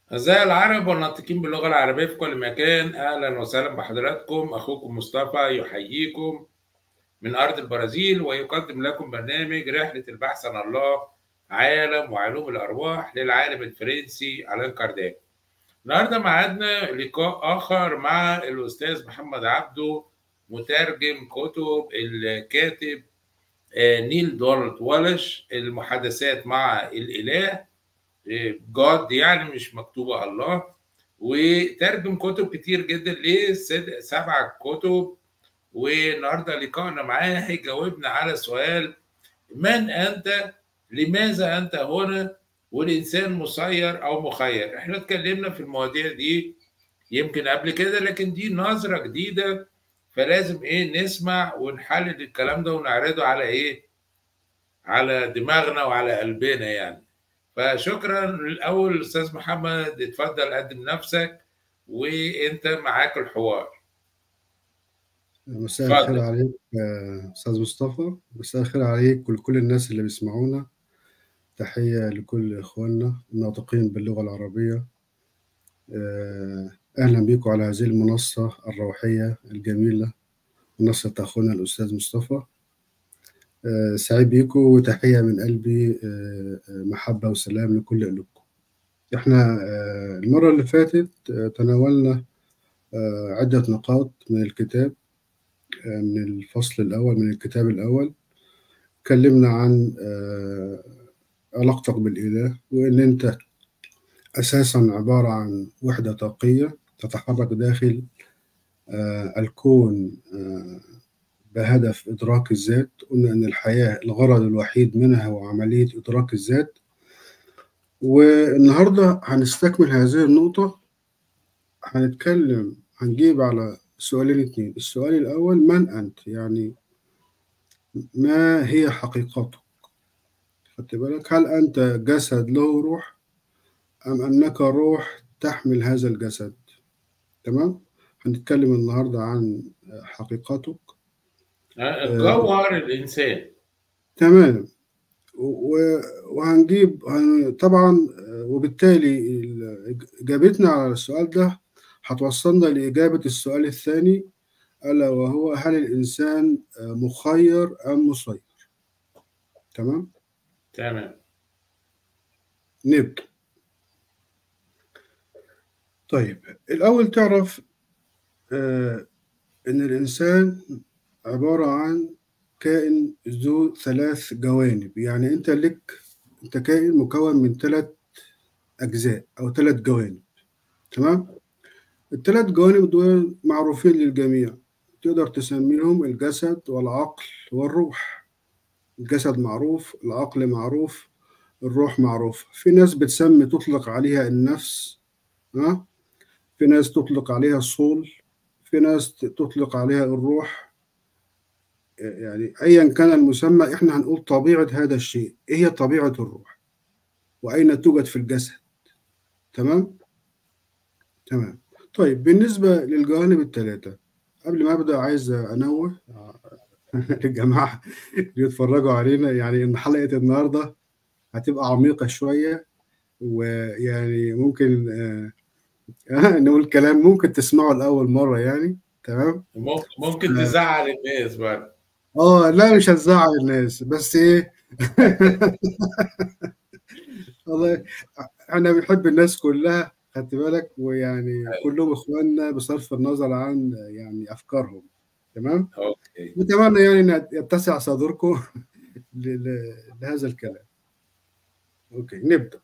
أعزائي العرب والناطقين باللغة العربية في كل مكان أهلا وسهلا بحضراتكم أخوكم مصطفى يحييكم من أرض البرازيل ويقدم لكم برنامج رحلة البحث عن الله عالم وعلوم الأرواح للعالم الفرنسي ألان كارداك النهاردة معادنا لقاء آخر مع الأستاذ محمد عبده مترجم كتب الكاتب نيل دولت والش المحادثات مع الإله جاد يعني مش مكتوبة الله وترجم كتب كتير جدا لسبع كتب والنهارده لقائنا معاه هيجاوبنا على سؤال من انت لماذا انت هنا والانسان مسير او مخير احنا اتكلمنا في المواضيع دي يمكن قبل كده لكن دي نظرة جديدة فلازم ايه نسمع ونحلل الكلام ده ونعرضه على ايه على دماغنا وعلى قلبنا يعني فشكرا الاول استاذ محمد اتفضل قدم نفسك وانت معاك الحوار مساء الخير عليك استاذ مصطفى مساء الخير عليك ولكل الناس اللي بيسمعونا تحيه لكل اخواننا الناطقين باللغه العربيه اهلا بكم على هذه المنصه الروحيه الجميله منصه اخونا الاستاذ مصطفى سعيد بيكم وتحيه من قلبي محبه وسلام لكل قلوبكم احنا المره اللي فاتت تناولنا عده نقاط من الكتاب من الفصل الأول من الكتاب الأول اتكلمنا عن علاقتك بالإله وإن أنت أساسا عبارة عن وحدة طاقية تتحرك داخل الكون بهدف إدراك الذات قلنا أن الحياة الغرض الوحيد منها هو عملية إدراك الذات والنهاردة هنستكمل هذه النقطة هنتكلم هنجيب على سؤالين اتنين السؤال الأول من أنت يعني ما هي حقيقتك خدت بالك هل أنت جسد له روح أم أنك روح تحمل هذا الجسد تمام هنتكلم النهاردة عن حقيقتك جوهر الإنسان تمام وهنجيب طبعا وبالتالي إجابتنا على السؤال ده هتوصلنا لإجابة السؤال الثاني ألا وهو هل الإنسان مخير أم مسير؟ تمام؟ تمام نبدأ طيب الأول تعرف آه إن الإنسان عبارة عن كائن ذو ثلاث جوانب يعني أنت لك أنت كائن مكون من ثلاث أجزاء أو ثلاث جوانب تمام؟ الثلاث جوانب دول معروفين للجميع تقدر تسميهم الجسد والعقل والروح الجسد معروف العقل معروف الروح معروف في ناس بتسمي تطلق عليها النفس ها في ناس تطلق عليها الصول في ناس تطلق عليها الروح يعني ايا كان المسمى احنا هنقول طبيعه هذا الشيء ايه هي طبيعه الروح واين توجد في الجسد تمام تمام طيب بالنسبة للجوانب الثلاثة قبل ما أبدأ عايز أنوه للجماعة اللي يتفرجوا علينا يعني إن حلقة النهاردة هتبقى عميقة شوية ويعني ممكن آه نقول كلام ممكن تسمعه لأول مرة يعني تمام ممكن تزعل الناس بقى اه لا مش هتزعل الناس بس ايه والله احنا بنحب الناس كلها خدت بالك ويعني كلهم اخواننا بصرف النظر عن يعني افكارهم تمام اوكي نتمنى يعني ان يتسع صدركم لهذا الكلام اوكي نبدا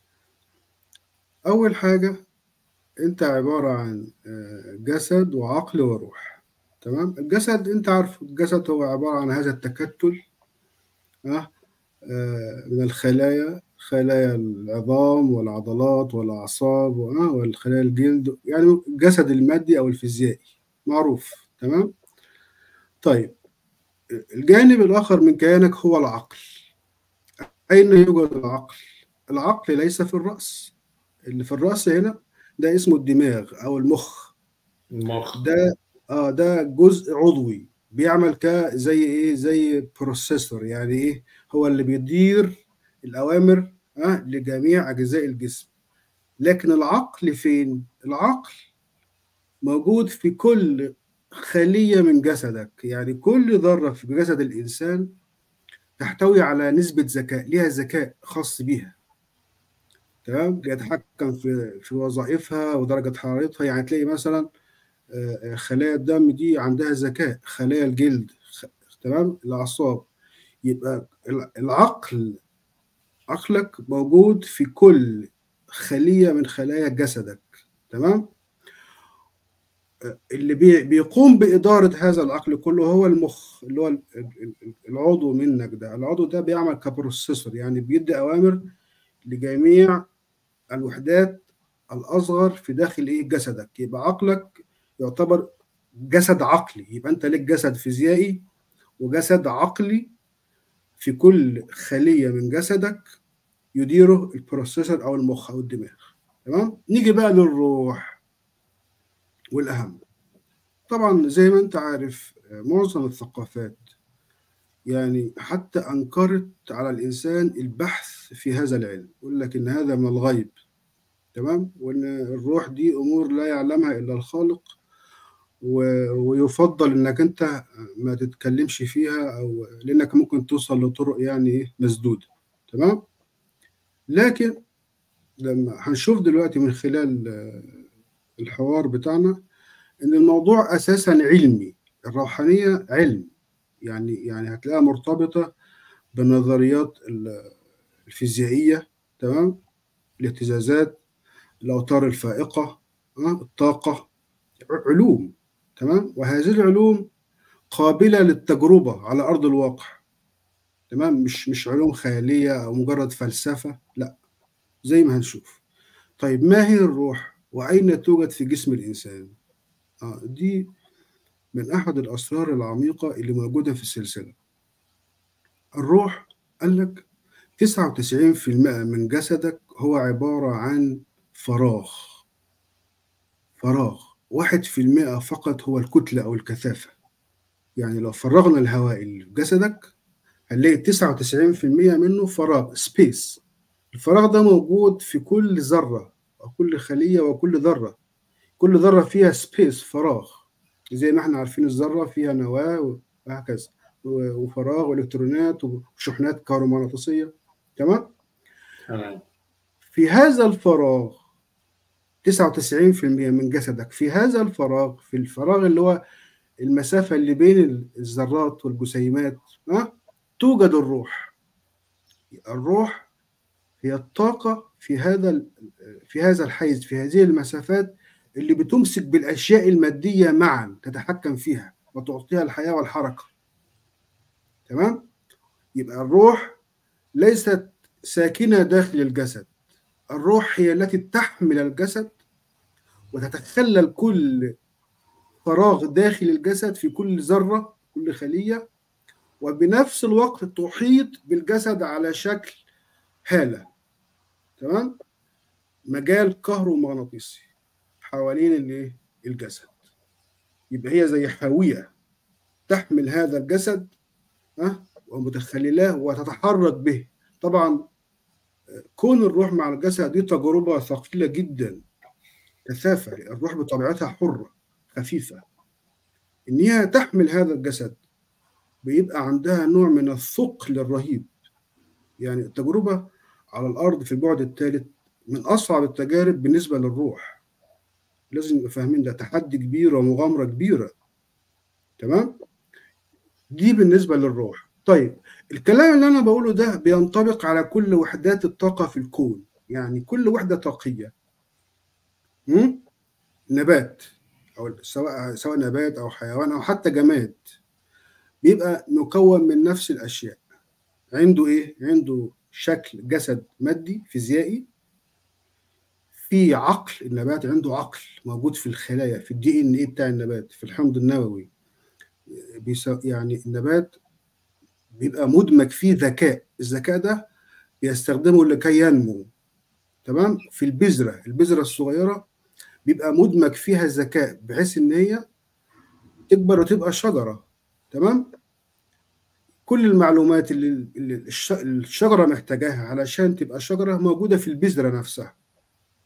اول حاجه انت عباره عن جسد وعقل وروح تمام الجسد انت عارف الجسد هو عباره عن هذا التكتل أه؟ من الخلايا خلايا العظام والعضلات والأعصاب والخلايا الجلد يعني الجسد المادي أو الفيزيائي معروف تمام طيب الجانب الآخر من كيانك هو العقل أين يوجد العقل؟ العقل ليس في الرأس اللي في الرأس هنا ده اسمه الدماغ أو المخ المخ ده اه ده جزء عضوي بيعمل ك زي ايه زي بروسيسور يعني ايه هو اللي بيدير الاوامر أه لجميع اجزاء الجسم لكن العقل فين العقل موجود في كل خلية من جسدك يعني كل ذرة في جسد الإنسان تحتوي على نسبة ذكاء ليها ذكاء خاص بيها تمام بيتحكم في في وظائفها ودرجة حرارتها يعني تلاقي مثلا خلايا الدم دي عندها ذكاء خلايا الجلد تمام الأعصاب يبقى العقل عقلك موجود في كل خلية من خلايا جسدك تمام اللي بيقوم بإدارة هذا العقل كله هو المخ اللي هو العضو منك ده العضو ده بيعمل كبروسيسور يعني بيدي أوامر لجميع الوحدات الأصغر في داخل إيه جسدك يبقى عقلك يعتبر جسد عقلي يبقى أنت لك جسد فيزيائي وجسد عقلي في كل خلية من جسدك يديره البروسيسور أو المخ أو الدماغ تمام نيجي بقى للروح والأهم طبعا زي ما أنت عارف معظم الثقافات يعني حتى أنكرت على الإنسان البحث في هذا العلم يقول لك إن هذا من الغيب تمام وإن الروح دي أمور لا يعلمها إلا الخالق و... ويفضل إنك أنت ما تتكلمش فيها أو لأنك ممكن توصل لطرق يعني مسدودة تمام لكن لما هنشوف دلوقتي من خلال الحوار بتاعنا ان الموضوع اساسا علمي الروحانيه علم يعني يعني هتلاقيها مرتبطه بالنظريات الفيزيائيه تمام الاهتزازات الاوتار الفائقه الطاقه علوم تمام وهذه العلوم قابله للتجربه على ارض الواقع تمام مش مش علوم خياليه او مجرد فلسفه لا زي ما هنشوف طيب ما هي الروح واين توجد في جسم الانسان آه دي من احد الاسرار العميقه اللي موجوده في السلسله الروح قال لك 99% من جسدك هو عباره عن فراغ فراغ 1% فقط هو الكتله او الكثافه يعني لو فرغنا الهواء اللي في جسدك هنلاقي 99% منه فراغ سبيس الفراغ ده موجود في كل ذرة وكل خلية وكل ذرة كل ذرة فيها سبيس فراغ زي ما احنا عارفين الذرة فيها نواة وهكذا وفراغ والكترونات وشحنات كهرومغناطيسية تمام؟ تمام في هذا الفراغ 99% من جسدك في هذا الفراغ في الفراغ اللي هو المسافة اللي بين الذرات والجسيمات ها توجد الروح الروح هي الطاقة في هذا في هذا الحيز في هذه المسافات اللي بتمسك بالأشياء المادية معا تتحكم فيها وتعطيها الحياة والحركة تمام يبقى الروح ليست ساكنة داخل الجسد الروح هي التي تحمل الجسد وتتخلل كل فراغ داخل الجسد في كل ذرة كل خلية وبنفس الوقت تحيط بالجسد على شكل هالة تمام مجال كهرومغناطيسي حوالين الايه الجسد يبقى هي زي حاوية تحمل هذا الجسد ها ومتخللاه وتتحرك به طبعا كون الروح مع الجسد دي تجربة ثقيلة جدا كثافة الروح بطبيعتها حرة خفيفة إن هي تحمل هذا الجسد بيبقى عندها نوع من الثقل الرهيب يعني التجربة على الأرض في البعد الثالث من أصعب التجارب بالنسبة للروح لازم نبقى فاهمين ده تحدي كبير ومغامرة كبيرة تمام دي بالنسبة للروح طيب الكلام اللي أنا بقوله ده بينطبق على كل وحدات الطاقة في الكون يعني كل وحدة طاقية م? نبات أو سواء سواء نبات أو حيوان أو حتى جماد بيبقى مكون من نفس الأشياء عنده إيه؟ عنده شكل جسد مادي فيزيائي في عقل النبات عنده عقل موجود في الخلايا في الدي ان ايه بتاع النبات في الحمض النووي يعني النبات بيبقى مدمج فيه ذكاء الذكاء ده بيستخدمه لكي ينمو تمام في البذرة البذرة الصغيرة بيبقى مدمج فيها ذكاء بحيث ان هي تكبر وتبقى شجرة تمام كل المعلومات اللي الشجرة محتاجاها علشان تبقى شجرة موجودة في البذرة نفسها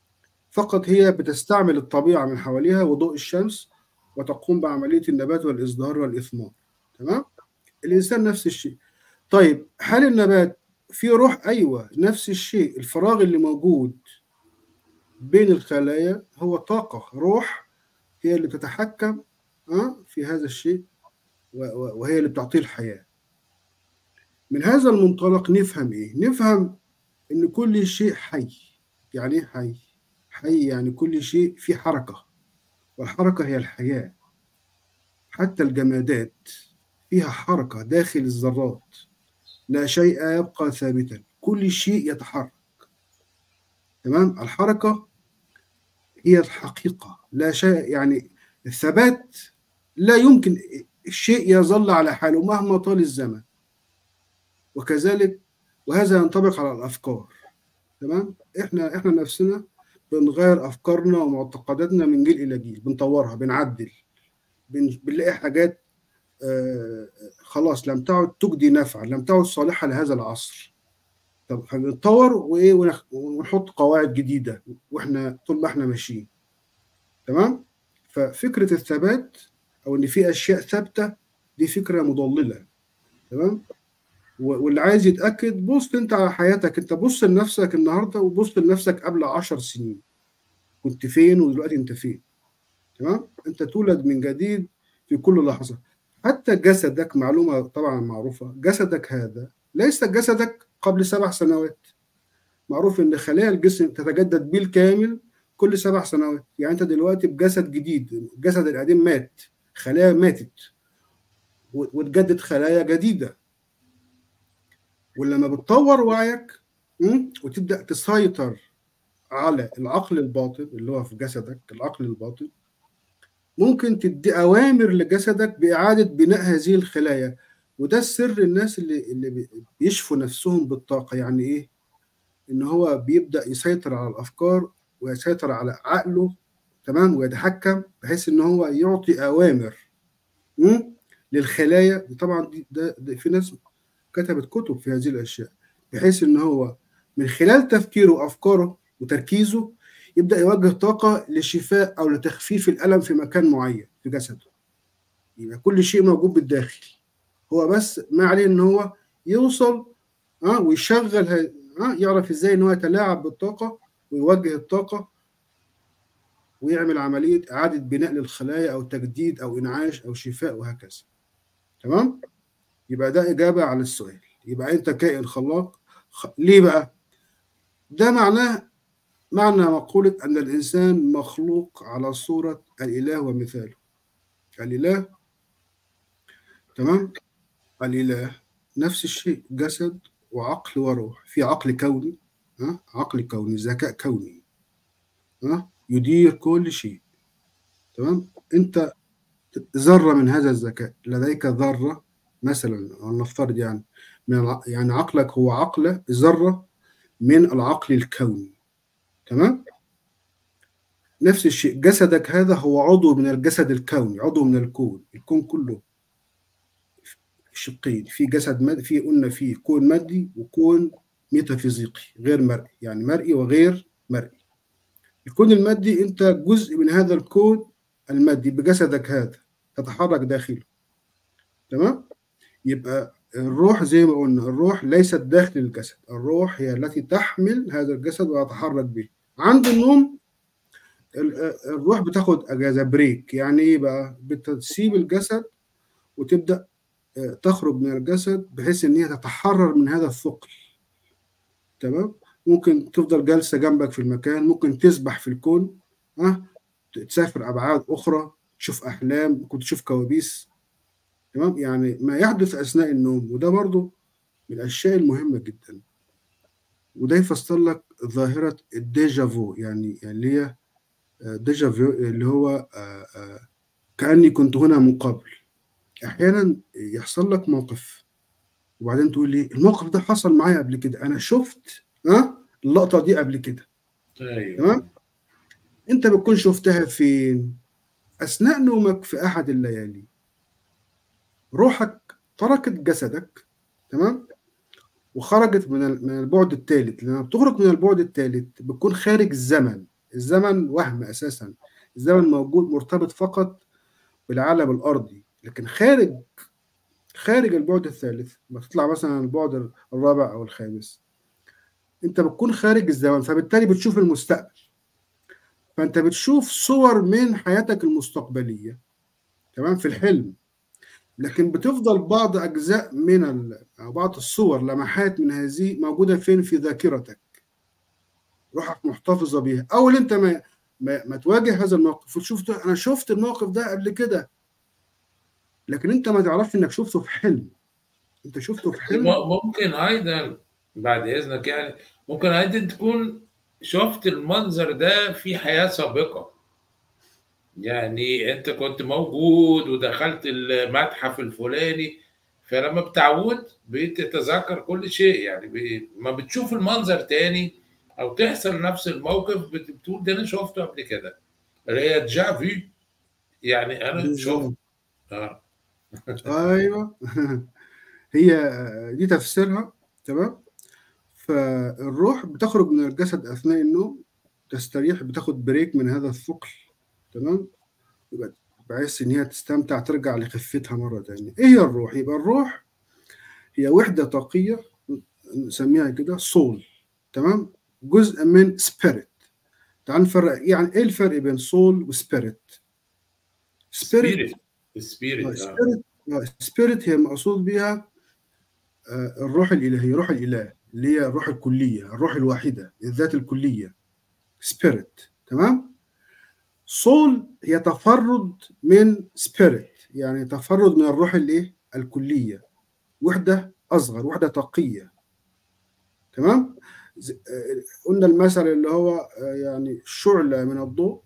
فقط هي بتستعمل الطبيعة من حواليها وضوء الشمس وتقوم بعملية النبات والإزدهار والإثمار تمام الإنسان نفس الشيء طيب هل النبات فيه روح أيوة نفس الشيء الفراغ اللي موجود بين الخلايا هو طاقة روح هي اللي بتتحكم في هذا الشيء وهي اللي بتعطيه الحياة من هذا المنطلق نفهم إيه؟ نفهم إن كل شيء حي يعني إيه حي؟ حي يعني كل شيء في حركة والحركة هي الحياة حتى الجمادات فيها حركة داخل الذرات لا شيء يبقى ثابتا كل شيء يتحرك تمام الحركة هي الحقيقة لا شيء يعني الثبات لا يمكن الشيء يظل على حاله مهما طال الزمن وكذلك وهذا ينطبق على الافكار تمام احنا احنا نفسنا بنغير افكارنا ومعتقداتنا من جيل الى جيل بنطورها بنعدل بن... بنلاقي حاجات آه خلاص لم تعد تجدي نفعا لم تعد صالحه لهذا العصر طب فبنتطور وايه ونحط قواعد جديده واحنا طول ما احنا ماشيين تمام ففكره الثبات او ان في اشياء ثابته دي فكره مضلله تمام واللي عايز يتاكد بص انت على حياتك انت بص لنفسك النهارده وبص لنفسك قبل عشر سنين كنت فين ودلوقتي انت فين تمام انت تولد من جديد في كل لحظه حتى جسدك معلومه طبعا معروفه جسدك هذا ليس جسدك قبل سبع سنوات معروف ان خلايا الجسم تتجدد بالكامل كل سبع سنوات يعني انت دلوقتي بجسد جديد الجسد القديم مات خلايا ماتت وتجدد خلايا جديده ولما بتطور وعيك وتبدا تسيطر على العقل الباطن اللي هو في جسدك العقل الباطن ممكن تدي اوامر لجسدك باعاده بناء هذه الخلايا وده السر الناس اللي اللي بيشفوا نفسهم بالطاقه يعني ايه ان هو بيبدا يسيطر على الافكار ويسيطر على عقله تمام ويتحكم بحيث ان هو يعطي اوامر للخلايا طبعا دي ده, ده في ناس كتبت كتب في هذه الاشياء بحيث ان هو من خلال تفكيره وافكاره وتركيزه يبدا يوجه طاقه لشفاء او لتخفيف الالم في مكان معين في جسده يبقى كل شيء موجود بالداخل هو بس ما عليه ان هو يوصل اه ويشغل اه يعرف ازاي ان هو يتلاعب بالطاقه ويوجه الطاقه ويعمل عمليه اعاده بناء للخلايا او تجديد او انعاش او شفاء وهكذا تمام يبقى ده اجابه على السؤال يبقى انت كائن خلاق خ... ليه بقى ده معناه معنى مقولة أن الإنسان مخلوق على صورة الإله ومثاله الإله تمام الإله نفس الشيء جسد وعقل وروح في عقل كوني ها عقل كوني ذكاء كوني ها يدير كل شيء تمام أنت ذرة من هذا الذكاء لديك ذرة مثلا نفترض يعني من الع... يعني عقلك هو عقل ذرة من العقل الكوني تمام نفس الشيء جسدك هذا هو عضو من الجسد الكوني عضو من الكون الكون كله شقين في جسد مادي في قلنا فيه كون مادي وكون ميتافيزيقي غير مرئي يعني مرئي وغير مرئي الكون المادي انت جزء من هذا الكون المادي بجسدك هذا تتحرك داخله تمام يبقى الروح زي ما قلنا الروح ليست داخل الجسد الروح هي التي تحمل هذا الجسد وتتحرك به عند النوم الروح بتاخد اجازه بريك يعني ايه بقى بتسيب الجسد وتبدا تخرج من الجسد بحيث ان هي تتحرر من هذا الثقل تمام ممكن تفضل جالسه جنبك في المكان ممكن تسبح في الكون ها تسافر ابعاد اخرى تشوف احلام ممكن تشوف كوابيس تمام يعني ما يحدث اثناء النوم وده برضو من الاشياء المهمه جدا وده يفسر لك ظاهره الديجافو يعني اللي هي ديجافو اللي هو كاني كنت هنا من قبل احيانا يحصل لك موقف وبعدين تقول لي الموقف ده حصل معايا قبل كده انا شفت ها اللقطه دي قبل كده ايوه تمام انت بتكون شفتها فين اثناء نومك في احد الليالي روحك تركت جسدك تمام وخرجت من من البعد الثالث لما بتخرج من البعد الثالث بتكون خارج الزمن الزمن وهم اساسا الزمن موجود مرتبط فقط بالعالم الارضي لكن خارج خارج البعد الثالث ما تطلع مثلا البعد الرابع او الخامس انت بتكون خارج الزمن فبالتالي بتشوف المستقبل فانت بتشوف صور من حياتك المستقبليه تمام في الحلم لكن بتفضل بعض اجزاء من ال... او بعض الصور لمحات من هذه موجوده فين في ذاكرتك روحك محتفظه بيها اول انت ما ما, ما تواجه هذا الموقف وتشوف انا شفت الموقف ده قبل كده لكن انت ما تعرفش انك شفته في حلم انت شفته في حلم ممكن ايضا بعد اذنك يعني ممكن ايضا تكون شفت المنظر ده في حياه سابقه يعني انت كنت موجود ودخلت المتحف الفلاني فلما بتعود بتتذكر كل شيء يعني ما بتشوف المنظر تاني او تحصل نفس الموقف بتقول ده انا شفته قبل كده اللي هي ديجا فيو يعني انا شفت آه. ايوه هي دي تفسيرها تمام فالروح بتخرج من الجسد اثناء النوم تستريح بتاخد بريك من هذا الثقل تمام يبقى بحيث ان هي تستمتع ترجع لخفتها مره ثانيه ايه هي الروح يبقى الروح هي وحده طاقيه نسميها كده سول تمام جزء من سبيريت تعال نفرق يعني ايه الفرق بين سول وسبيريت سبيريت سبيريت سبيريت هي المقصود بها الروح الالهيه روح الاله اللي هي الروح الكليه الروح الواحده الذات الكليه سبيريت تمام سول هي تفرد من سبيريت يعني تفرد من الروح الايه الكليه وحده اصغر وحده طاقيه تمام قلنا المثل اللي هو يعني شعله من الضوء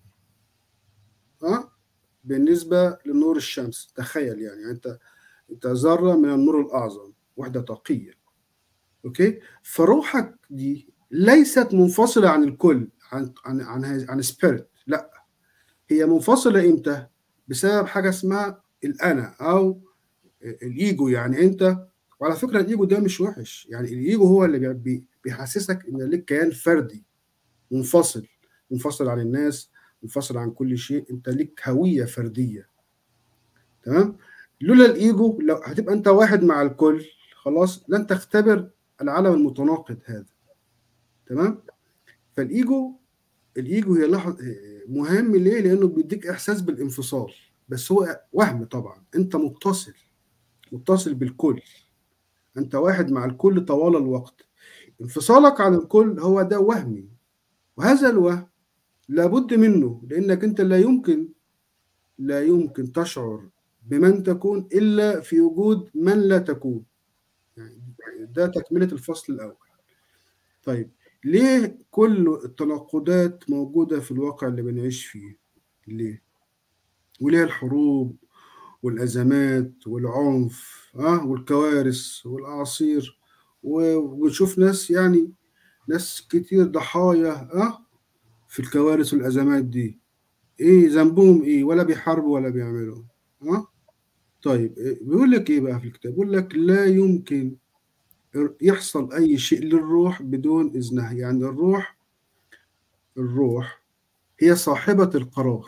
ها بالنسبه لنور الشمس تخيل يعني انت انت ذره من النور الاعظم وحده طاقيه اوكي فروحك دي ليست منفصله عن الكل عن عن عن, عن سبيريت لا هي منفصله امتى بسبب حاجه اسمها الانا او الايجو يعني انت وعلى فكره الايجو ده مش وحش يعني الايجو هو اللي بيحسسك ان لك كيان فردي منفصل منفصل عن الناس منفصل عن كل شيء انت ليك هويه فرديه تمام لولا الايجو لو هتبقى انت واحد مع الكل خلاص لن تختبر العالم المتناقض هذا تمام فالايجو الايجو هي لحظه مهم ليه لانه بيديك احساس بالانفصال بس هو وهم طبعا انت متصل متصل بالكل انت واحد مع الكل طوال الوقت انفصالك عن الكل هو ده وهمي وهذا الوهم لابد منه لانك انت لا يمكن لا يمكن تشعر بمن تكون الا في وجود من لا تكون يعني ده تكمله الفصل الاول طيب ليه كل التناقضات موجوده في الواقع اللي بنعيش فيه ليه وليه الحروب والازمات والعنف اه والكوارث والاعاصير ونشوف ناس يعني ناس كتير ضحايا اه في الكوارث والازمات دي ايه ذنبهم ايه ولا بيحاربوا ولا بيعملوا اه طيب بيقول لك ايه بقى في الكتاب بيقول لك لا يمكن يحصل اي شيء للروح بدون اذنها يعني الروح الروح هي صاحبة القرار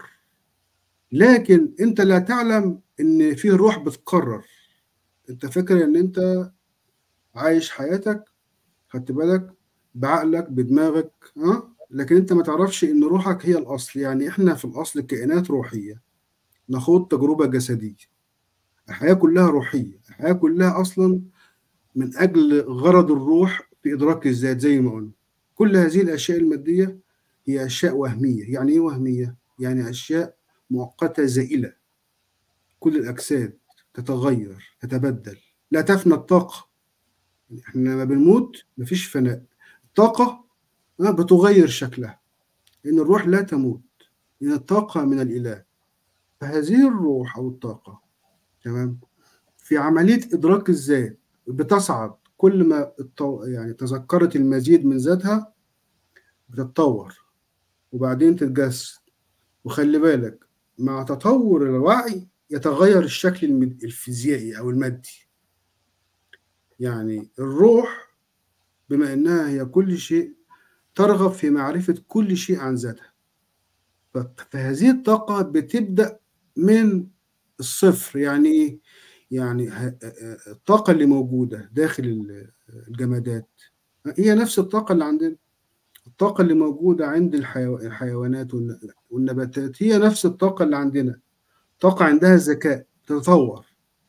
لكن انت لا تعلم ان في روح بتقرر انت فاكر ان انت عايش حياتك خدت بالك بعقلك بدماغك ها أه؟ لكن انت ما تعرفش ان روحك هي الاصل يعني احنا في الاصل كائنات روحيه نخوض تجربه جسديه الحياه كلها روحيه الحياه كلها اصلا من اجل غرض الروح في ادراك الذات زي ما قلنا كل هذه الاشياء الماديه هي اشياء وهميه يعني ايه وهميه يعني اشياء مؤقته زائله كل الاجساد تتغير تتبدل لا تفنى الطاقه احنا لما بنموت مفيش فناء الطاقه بتغير شكلها لأن الروح لا تموت لأن الطاقة من الإله فهذه الروح أو الطاقة تمام في عملية إدراك الذات بتصعد كل ما التو... يعني تذكرت المزيد من ذاتها بتتطور وبعدين تتجسد وخلي بالك مع تطور الوعي يتغير الشكل الفيزيائي أو المادي يعني الروح بما إنها هي كل شيء ترغب في معرفة كل شيء عن ذاتها فهذه الطاقة بتبدأ من الصفر يعني ايه؟ يعني الطاقة اللي موجودة داخل الجمادات هي نفس الطاقة اللي عندنا الطاقة اللي موجودة عند الحيوانات والنباتات هي نفس الطاقة اللي عندنا طاقة عندها ذكاء تتطور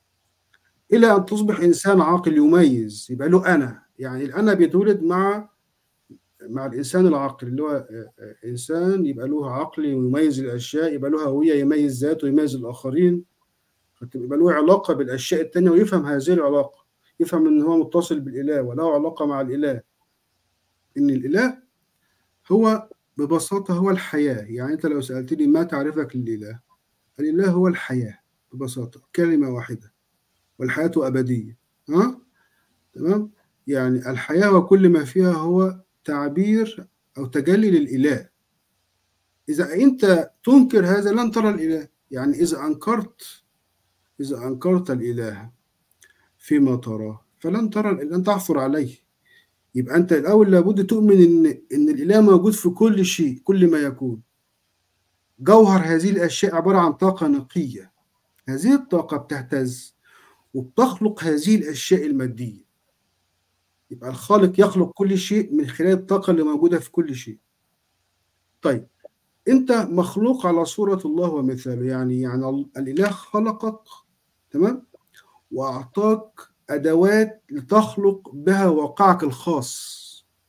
إلى أن تصبح إنسان عاقل يميز يبقى له أنا يعني الأنا بيتولد مع مع الإنسان العاقل اللي هو إنسان يبقى له عقل ويميز الأشياء يبقى له هوية يميز ذاته ويميز الآخرين يبقى له علاقة بالأشياء التانية ويفهم هذه العلاقة يفهم إن هو متصل بالإله وله علاقة مع الإله إن الإله هو ببساطة هو الحياة يعني أنت لو سألتني ما تعرفك للإله الإله هو الحياة ببساطة كلمة واحدة والحياة أبدية ها تمام يعني الحياة وكل ما فيها هو تعبير أو تجلي للإله إذا أنت تنكر هذا لن ترى الإله يعني إذا أنكرت إذا أنكرت الإله فيما تراه فلن ترى لن تعثر عليه يبقى أنت الأول لابد تؤمن إن إن الإله موجود في كل شيء كل ما يكون جوهر هذه الأشياء عبارة عن طاقة نقية هذه الطاقة بتهتز وبتخلق هذه الأشياء المادية يبقى الخالق يخلق كل شيء من خلال الطاقة اللي موجودة في كل شيء طيب أنت مخلوق على صورة الله ومثاله يعني يعني الإله خلقك تمام وأعطاك أدوات لتخلق بها واقعك الخاص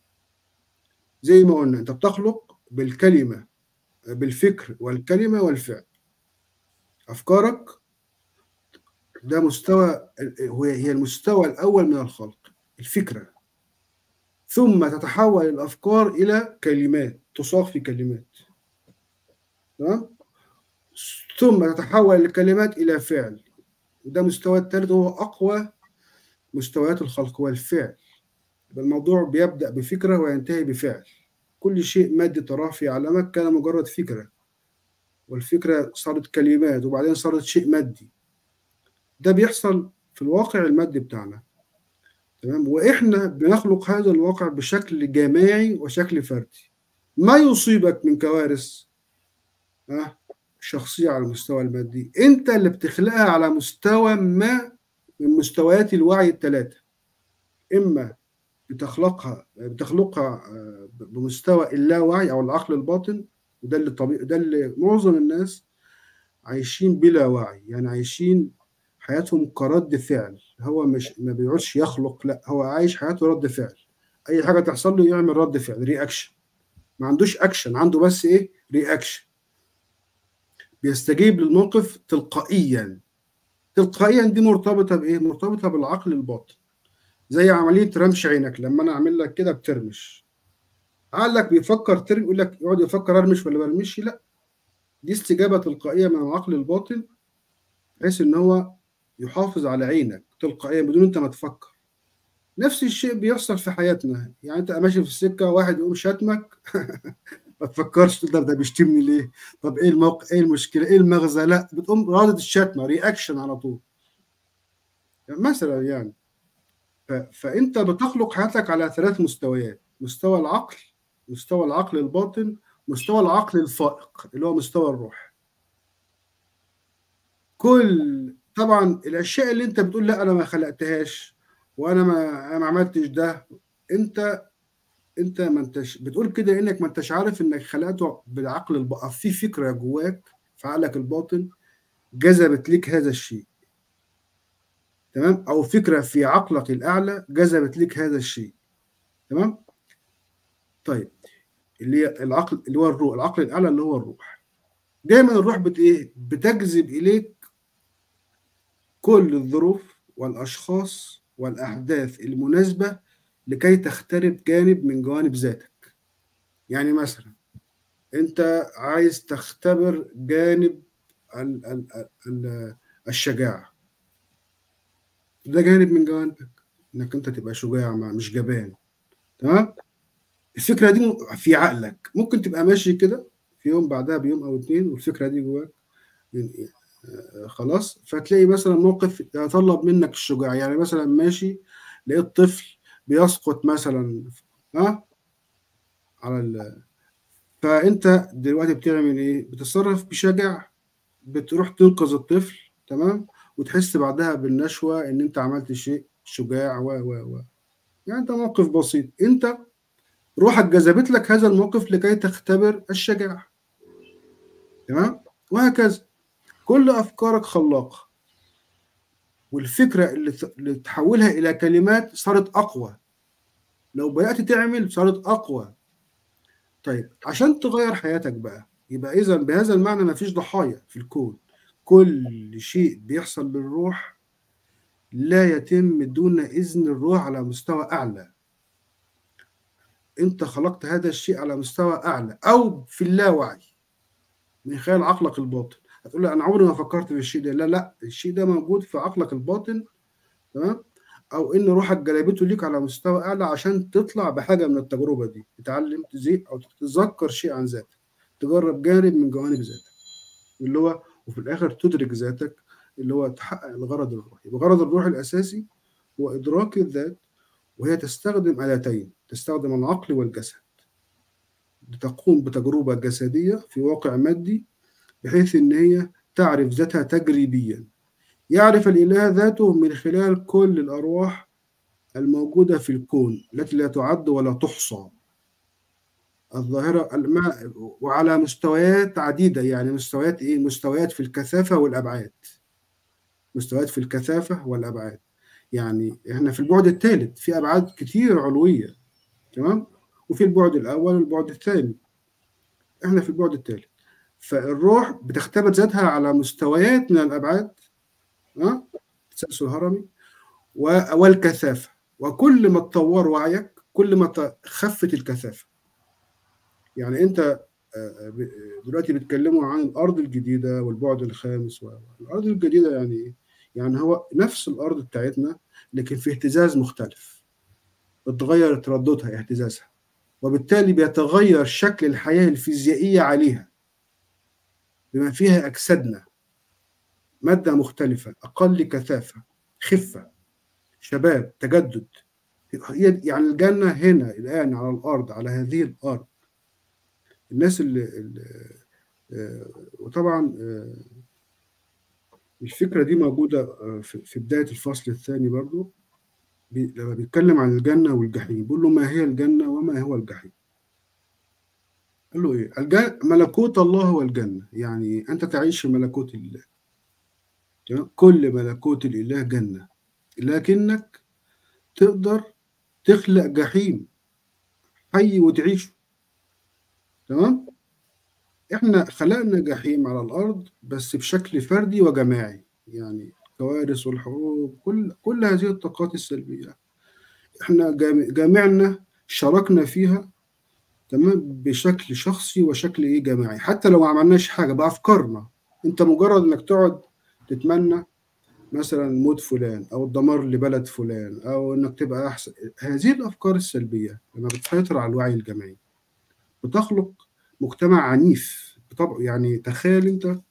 زي ما قلنا أنت بتخلق بالكلمة بالفكر والكلمة والفعل أفكارك ده مستوى هي المستوى الأول من الخلق الفكرة ثم تتحول الأفكار إلى كلمات تصاغ في كلمات تمام ثم تتحول الكلمات إلى فعل وده مستوى الثالث هو أقوى مستويات الخلق هو الفعل الموضوع بيبدأ بفكرة وينتهي بفعل كل شيء مادي تراه في عالمك كان مجرد فكرة والفكرة صارت كلمات وبعدين صارت شيء مادي ده بيحصل في الواقع المادي بتاعنا تمام واحنا بنخلق هذا الواقع بشكل جماعي وشكل فردي ما يصيبك من كوارث ها شخصية على المستوى المادي انت اللي بتخلقها على مستوى ما من مستويات الوعي الثلاثة اما بتخلقها بتخلقها بمستوى اللاوعي او العقل الباطن وده اللي طبيعي ده اللي معظم الناس عايشين بلا وعي يعني عايشين حياتهم كرد فعل هو مش ما بيقعدش يخلق لا هو عايش حياته رد فعل اي حاجه تحصل له يعمل رد فعل رياكشن ما عندوش اكشن عنده بس ايه رياكشن بيستجيب للموقف تلقائيا تلقائيا دي مرتبطه بايه مرتبطه بالعقل الباطن زي عمليه رمش عينك لما انا اعمل لك كده بترمش عقلك بيفكر ترمي يقول لك يقعد يفكر ارمش ولا برمش لا دي استجابه تلقائيه من العقل الباطن بحيث ان هو يحافظ على عينك تلقائيا بدون انت ما تفكر نفس الشيء بيحصل في حياتنا يعني انت ماشي في السكه واحد يقوم شاتمك ما تفكرش تقدر ده بيشتمني ليه طب ايه الموقع ايه المشكله ايه المغزى لا بتقوم رادد الشتمه رياكشن على طول مثلا يعني ف... فانت بتخلق حياتك على ثلاث مستويات مستوى العقل مستوى العقل الباطن مستوى العقل الفائق اللي هو مستوى الروح كل طبعا الاشياء اللي انت بتقول لا انا ما خلقتهاش وانا ما ما عملتش ده انت انت ما انتش بتقول كده انك ما انتش عارف انك خلقته بالعقل الباطن في فكره جواك في عقلك الباطن جذبت لك هذا الشيء تمام او فكره في عقلك الاعلى جذبت لك هذا الشيء تمام طيب اللي هي العقل اللي هو الروح العقل الاعلى اللي هو الروح دايما الروح بت ايه بتجذب اليك كل الظروف والاشخاص والاحداث المناسبه لكي تخترب جانب من جوانب ذاتك يعني مثلا انت عايز تختبر جانب ال ال ال الشجاعه ده جانب من جوانبك انك انت تبقى شجاع مش جبان تمام الفكره دي في عقلك ممكن تبقى ماشي كده في يوم بعدها بيوم او اتنين والفكره دي جواك يعني خلاص فتلاقي مثلا موقف يتطلب منك الشجاع يعني مثلا ماشي لقيت طفل بيسقط مثلا ها على فانت دلوقتي بتعمل ايه بتتصرف بشجاعه بتروح تنقذ الطفل تمام وتحس بعدها بالنشوه ان انت عملت شيء شجاع و و و يعني ده موقف بسيط انت روحك جذبت لك هذا الموقف لكي تختبر الشجاعه تمام وهكذا كل افكارك خلاقه والفكره اللي اللي تحولها الى كلمات صارت اقوى لو بدات تعمل صارت اقوى طيب عشان تغير حياتك بقى يبقى اذا بهذا المعنى ما فيش ضحايا في الكون كل شيء بيحصل للروح لا يتم دون اذن الروح على مستوى اعلى انت خلقت هذا الشيء على مستوى اعلى او في اللاوعي من خلال عقلك الباطن هتقول لي انا عمري ما فكرت في الشيء ده لا لا الشيء ده موجود في عقلك الباطن تمام او ان روحك جلبته ليك على مستوى اعلى عشان تطلع بحاجه من التجربه دي تتعلم تزيد او تتذكر شيء عن ذاتك تجرب جانب من جوانب ذاتك اللي هو وفي الاخر تدرك ذاتك اللي هو تحقق الغرض الروحي الغرض الروحي الاساسي هو ادراك الذات وهي تستخدم آلتين تستخدم العقل والجسد لتقوم بتجربة جسدية في واقع مادي بحيث إن هي تعرف ذاتها تجريبيا يعرف الإله ذاته من خلال كل الأرواح الموجودة في الكون التي لا تعد ولا تحصى الظاهرة الماء وعلى مستويات عديدة يعني مستويات إيه؟ مستويات في الكثافة والأبعاد مستويات في الكثافة والأبعاد يعني إحنا في البعد الثالث في أبعاد كتير علوية تمام وفي البعد الأول والبعد الثاني إحنا في البعد الثالث فالروح بتختبر ذاتها على مستويات من الأبعاد ها التسلسل الهرمي والكثافة وكل ما تطور وعيك كل ما خفت الكثافة يعني أنت دلوقتي بيتكلموا عن الأرض الجديدة والبعد الخامس والأرض الجديدة يعني إيه؟ يعني هو نفس الأرض بتاعتنا لكن في اهتزاز مختلف بتغير ترددها اهتزازها وبالتالي بيتغير شكل الحياة الفيزيائية عليها بما فيها أجسادنا مادة مختلفة أقل كثافة خفة شباب تجدد يعني الجنة هنا الآن على الأرض على هذه الأرض الناس اللي, اللي وطبعا الفكرة دي موجودة في بداية الفصل الثاني برضو لما بيتكلم عن الجنة والجحيم بيقول له ما هي الجنة وما هو الجحيم قال له ايه الجنة ملكوت الله هو الجنة يعني انت تعيش في ملكوت الله كل ملكوت الاله جنة لكنك تقدر تخلق جحيم حي وتعيشه تمام احنا خلقنا جحيم على الارض بس بشكل فردي وجماعي يعني الكوارث والحروب كل كل هذه الطاقات السلبيه احنا جامعنا شاركنا فيها تمام بشكل شخصي وشكل ايه جماعي حتى لو ما عملناش حاجه بافكارنا انت مجرد انك تقعد تتمنى مثلا موت فلان او الدمار لبلد فلان او انك تبقى احسن هذه الافكار السلبيه لما بتسيطر على الوعي الجماعي بتخلق مجتمع عنيف طبعا يعني تخيل انت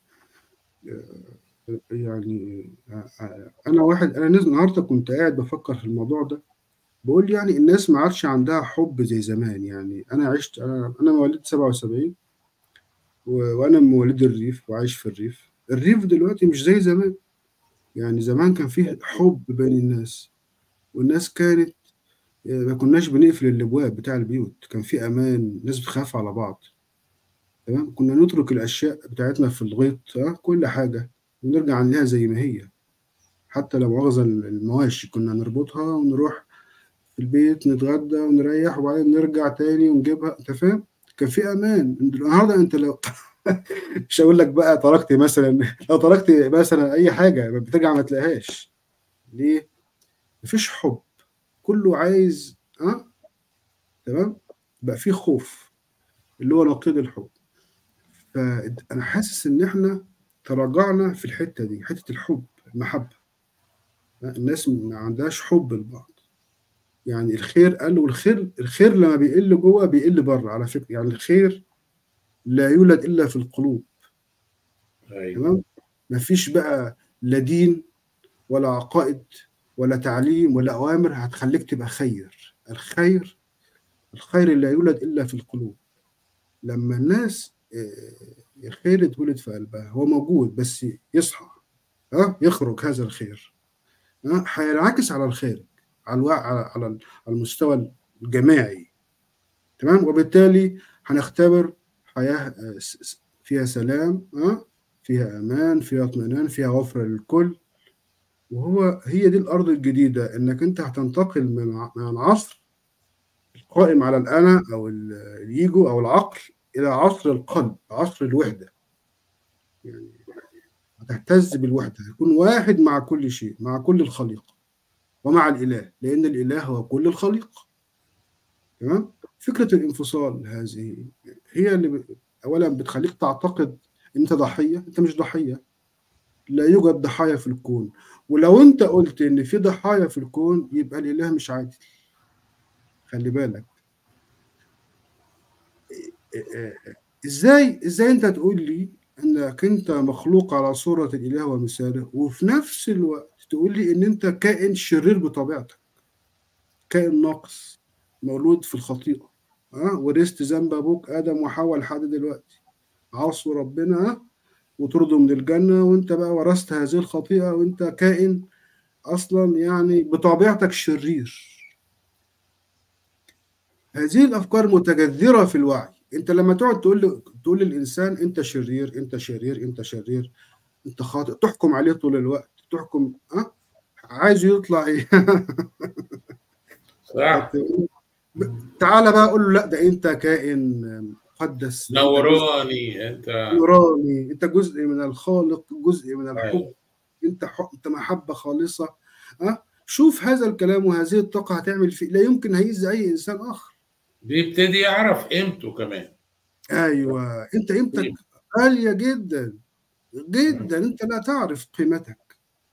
يعني انا واحد انا النهارده كنت قاعد بفكر في الموضوع ده بقول يعني الناس ما عادش عندها حب زي زمان يعني انا عشت انا انا مواليد 77 وانا مواليد الريف وعايش في الريف الريف دلوقتي مش زي زمان يعني زمان كان فيه حب بين الناس والناس كانت ما كناش بنقفل الابواب بتاع البيوت كان في امان الناس بتخاف على بعض تمام كنا نترك الاشياء بتاعتنا في الغيط ها كل حاجه ونرجع عليها زي ما هي حتى لو مؤاخذة المواشي كنا نربطها ونروح في البيت نتغدى ونريح وبعدين نرجع تاني ونجيبها انت فاهم كان في امان النهارده انت لو مش هقول لك بقى تركت مثلا لو تركت مثلا اي حاجه بترجع ما تلاقيهاش ليه مفيش حب كله عايز ها أه؟ تمام بقى في خوف اللي هو نقيض الحب فانا حاسس ان احنا تراجعنا في الحته دي حته الحب المحبه الناس ما عندهاش حب لبعض يعني الخير قال والخير الخير لما بيقل جوه بيقل بره على فكره يعني الخير لا يولد الا في القلوب ايوه تمام مفيش بقى لا دين ولا عقائد ولا تعليم ولا اوامر هتخليك تبقى خير الخير الخير لا يولد الا في القلوب لما الناس الخير يتولد في قلبها هو موجود بس يصحى ها يخرج هذا الخير ها هينعكس على الخارج على الوع... على المستوى الجماعي تمام وبالتالي هنختبر حياه فيها سلام ها فيها امان فيها اطمئنان فيها غفره للكل وهو هي دي الارض الجديده انك انت هتنتقل من من العصر القائم على الانا او الايجو او العقل الى عصر القلب عصر الوحده يعني هتهتز بالوحده هيكون واحد مع كل شيء مع كل الخليقه ومع الاله لان الاله هو كل الخليقه تمام فكره الانفصال هذه هي اللي اولا بتخليك تعتقد انت ضحيه انت مش ضحيه لا يوجد ضحايا في الكون ولو انت قلت ان في ضحايا في الكون يبقى الاله مش عادل خلي بالك ازاي ازاي انت تقول لي انك انت مخلوق على صورة الاله ومثاله وفي نفس الوقت تقول لي ان انت كائن شرير بطبيعتك كائن ناقص مولود في الخطيئة ها أه؟ ورثت ذنب ابوك ادم وحواء لحد دلوقتي عصوا ربنا وطردوا من الجنة وانت بقى ورثت هذه الخطيئة وانت كائن اصلا يعني بطبيعتك شرير هذه الافكار متجذره في الوعي انت لما تقعد تقول تقول للانسان انت شرير انت شرير انت شرير انت خاطئ تحكم عليه طول الوقت تحكم ها عايز يطلع ايه صح تعالى بقى قول له لا ده انت كائن مقدس نوراني انت نوراني انت جزء من الخالق جزء من الحب انت حب انت محبه خالصه ها شوف هذا الكلام وهذه الطاقه هتعمل فيه لا يمكن هيز اي انسان اخر بيبتدي يعرف قيمته كمان ايوه انت قيمتك غاليه جدا جدا انت لا تعرف قيمتك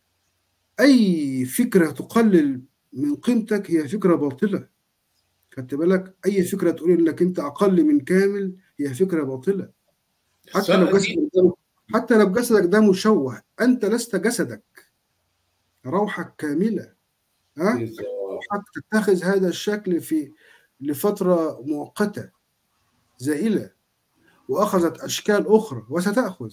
اي فكره تقلل من قيمتك هي فكره باطله خدت بالك اي فكره تقول انك انت اقل من كامل هي فكره باطله حتى لو جسدك ده حتى لو جسدك ده مشوه انت لست جسدك روحك كامله ها روحك تتخذ هذا الشكل في لفتره مؤقته زائله واخذت اشكال اخرى وستاخذ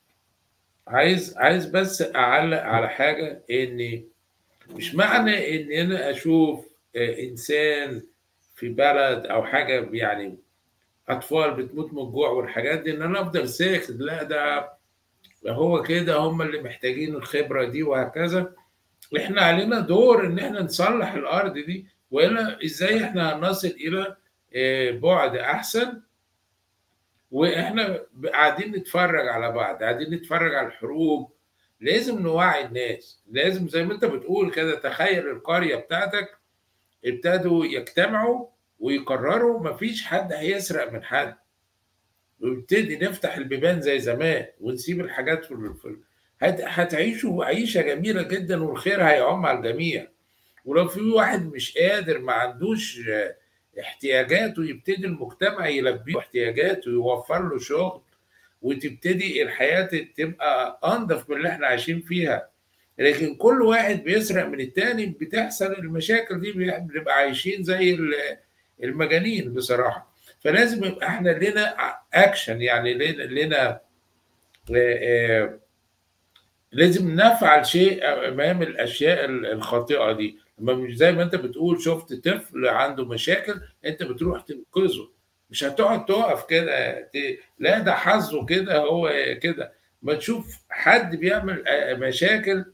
عايز عايز بس اعلق على حاجه ان مش معنى ان انا اشوف انسان في بلد او حاجه يعني اطفال بتموت من الجوع والحاجات دي ان انا افضل ساكت لا ده هو كده هم اللي محتاجين الخبره دي وهكذا احنا علينا دور ان احنا نصلح الارض دي والا ازاي احنا هنصل الى بعد احسن واحنا قاعدين نتفرج على بعض قاعدين نتفرج على الحروب لازم نوعي الناس لازم زي ما انت بتقول كده تخيل القريه بتاعتك ابتدوا يجتمعوا ويقرروا مفيش حد هيسرق من حد ويبتدي نفتح البيبان زي زمان ونسيب الحاجات في الفل. هتعيشوا عيشه جميله جدا والخير هيعم على الجميع ولو في واحد مش قادر ما عندوش احتياجاته يبتدي المجتمع يلبيه احتياجاته ويوفر له شغل وتبتدي الحياه تبقى انضف من اللي احنا عايشين فيها لكن كل واحد بيسرق من التاني بتحصل المشاكل دي بنبقى عايشين زي المجانين بصراحه فلازم يبقى احنا لنا اكشن يعني لنا, لنا لازم نفعل شيء امام الاشياء الخاطئه دي لما مش زي ما انت بتقول شفت طفل عنده مشاكل انت بتروح تنقذه مش هتقعد تقف كده لا ده حظه كده هو كده ما تشوف حد بيعمل مشاكل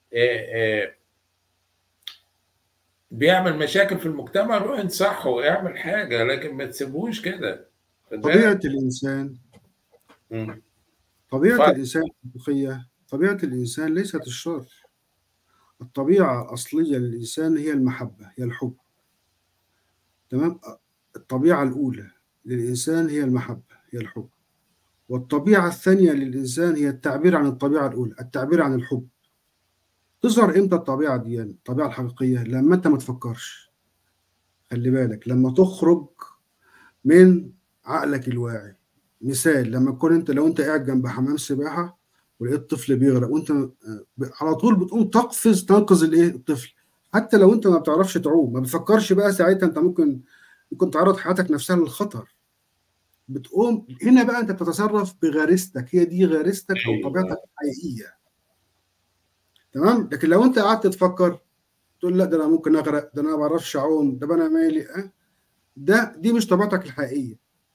بيعمل مشاكل في المجتمع روح انصحه واعمل حاجه لكن ما تسيبوش كده طبيعه الانسان مم. طبيعه ف... الانسان الحقيقيه طبيعه الانسان ليست الشر الطبيعه الاصليه للانسان هي المحبه هي الحب تمام الطبيعه الاولى للانسان هي المحبه هي الحب والطبيعه الثانيه للانسان هي التعبير عن الطبيعه الاولى التعبير عن الحب تظهر امتى الطبيعه دي يعني الطبيعه الحقيقيه لما انت ما تفكرش خلي بالك لما تخرج من عقلك الواعي مثال لما تكون انت لو انت قاعد جنب حمام سباحه ولقيت طفل بيغرق وانت على طول بتقوم تقفز تنقذ الايه الطفل حتى لو انت ما بتعرفش تعوم ما بتفكرش بقى ساعتها انت ممكن ممكن تعرض حياتك نفسها للخطر بتقوم هنا بقى انت بتتصرف بغريزتك هي دي غريزتك او أيوة. طبيعتك الحقيقيه تمام لكن لو انت قعدت تفكر تقول لا ده انا ممكن اغرق ده انا ما بعرفش اعوم ده انا مالي أه؟ ده دي مش طبيعتك الحقيقيه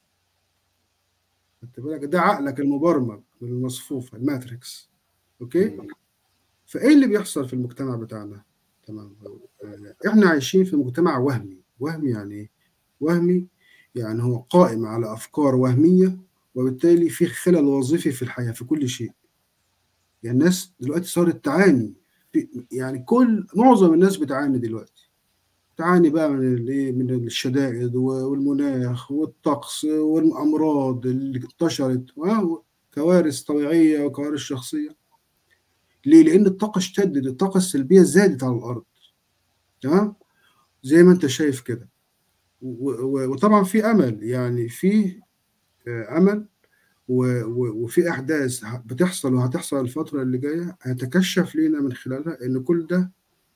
خدت بالك ده عقلك المبرمج من المصفوفه الماتريكس اوكي فايه اللي بيحصل في المجتمع بتاعنا تمام آه، احنا عايشين في مجتمع وهمي وهمي يعني ايه وهمي يعني هو قائم على افكار وهميه وبالتالي في خلل وظيفي في الحياه في كل شيء يعني الناس دلوقتي صارت تعاني في- يعني كل معظم الناس بتعاني دلوقتي تعاني بقى من الايه من الشدائد و- والمناخ والطقس والامراض اللي انتشرت آه، كوارث طبيعيه وكوارث شخصيه ليه؟ لان الطاقه اشتدت الطاقه السلبيه زادت على الارض تمام زي ما انت شايف كده و- و- وطبعا في امل يعني في آه، امل و- و- وفي احداث ه- بتحصل وهتحصل الفتره اللي جايه هيتكشف لينا من خلالها ان كل ده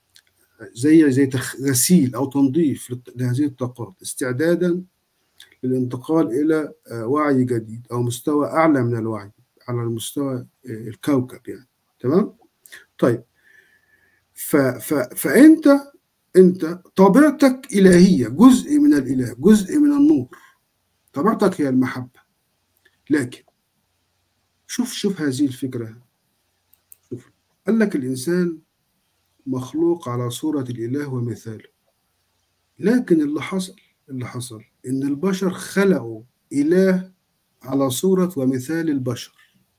زي زي تخ- غسيل او تنظيف للط- لهذه الطاقات استعدادا للانتقال الى آه، وعي جديد او مستوى اعلى من الوعي على المستوى آه، الكوكب يعني تمام طيب ف ف فانت انت طبيعتك الهيه جزء من الاله جزء من النور طبيعتك هي المحبه لكن شوف شوف هذه الفكره شوف قال لك الانسان مخلوق على صوره الاله ومثاله لكن اللي حصل اللي حصل ان البشر خلقوا اله على صوره ومثال البشر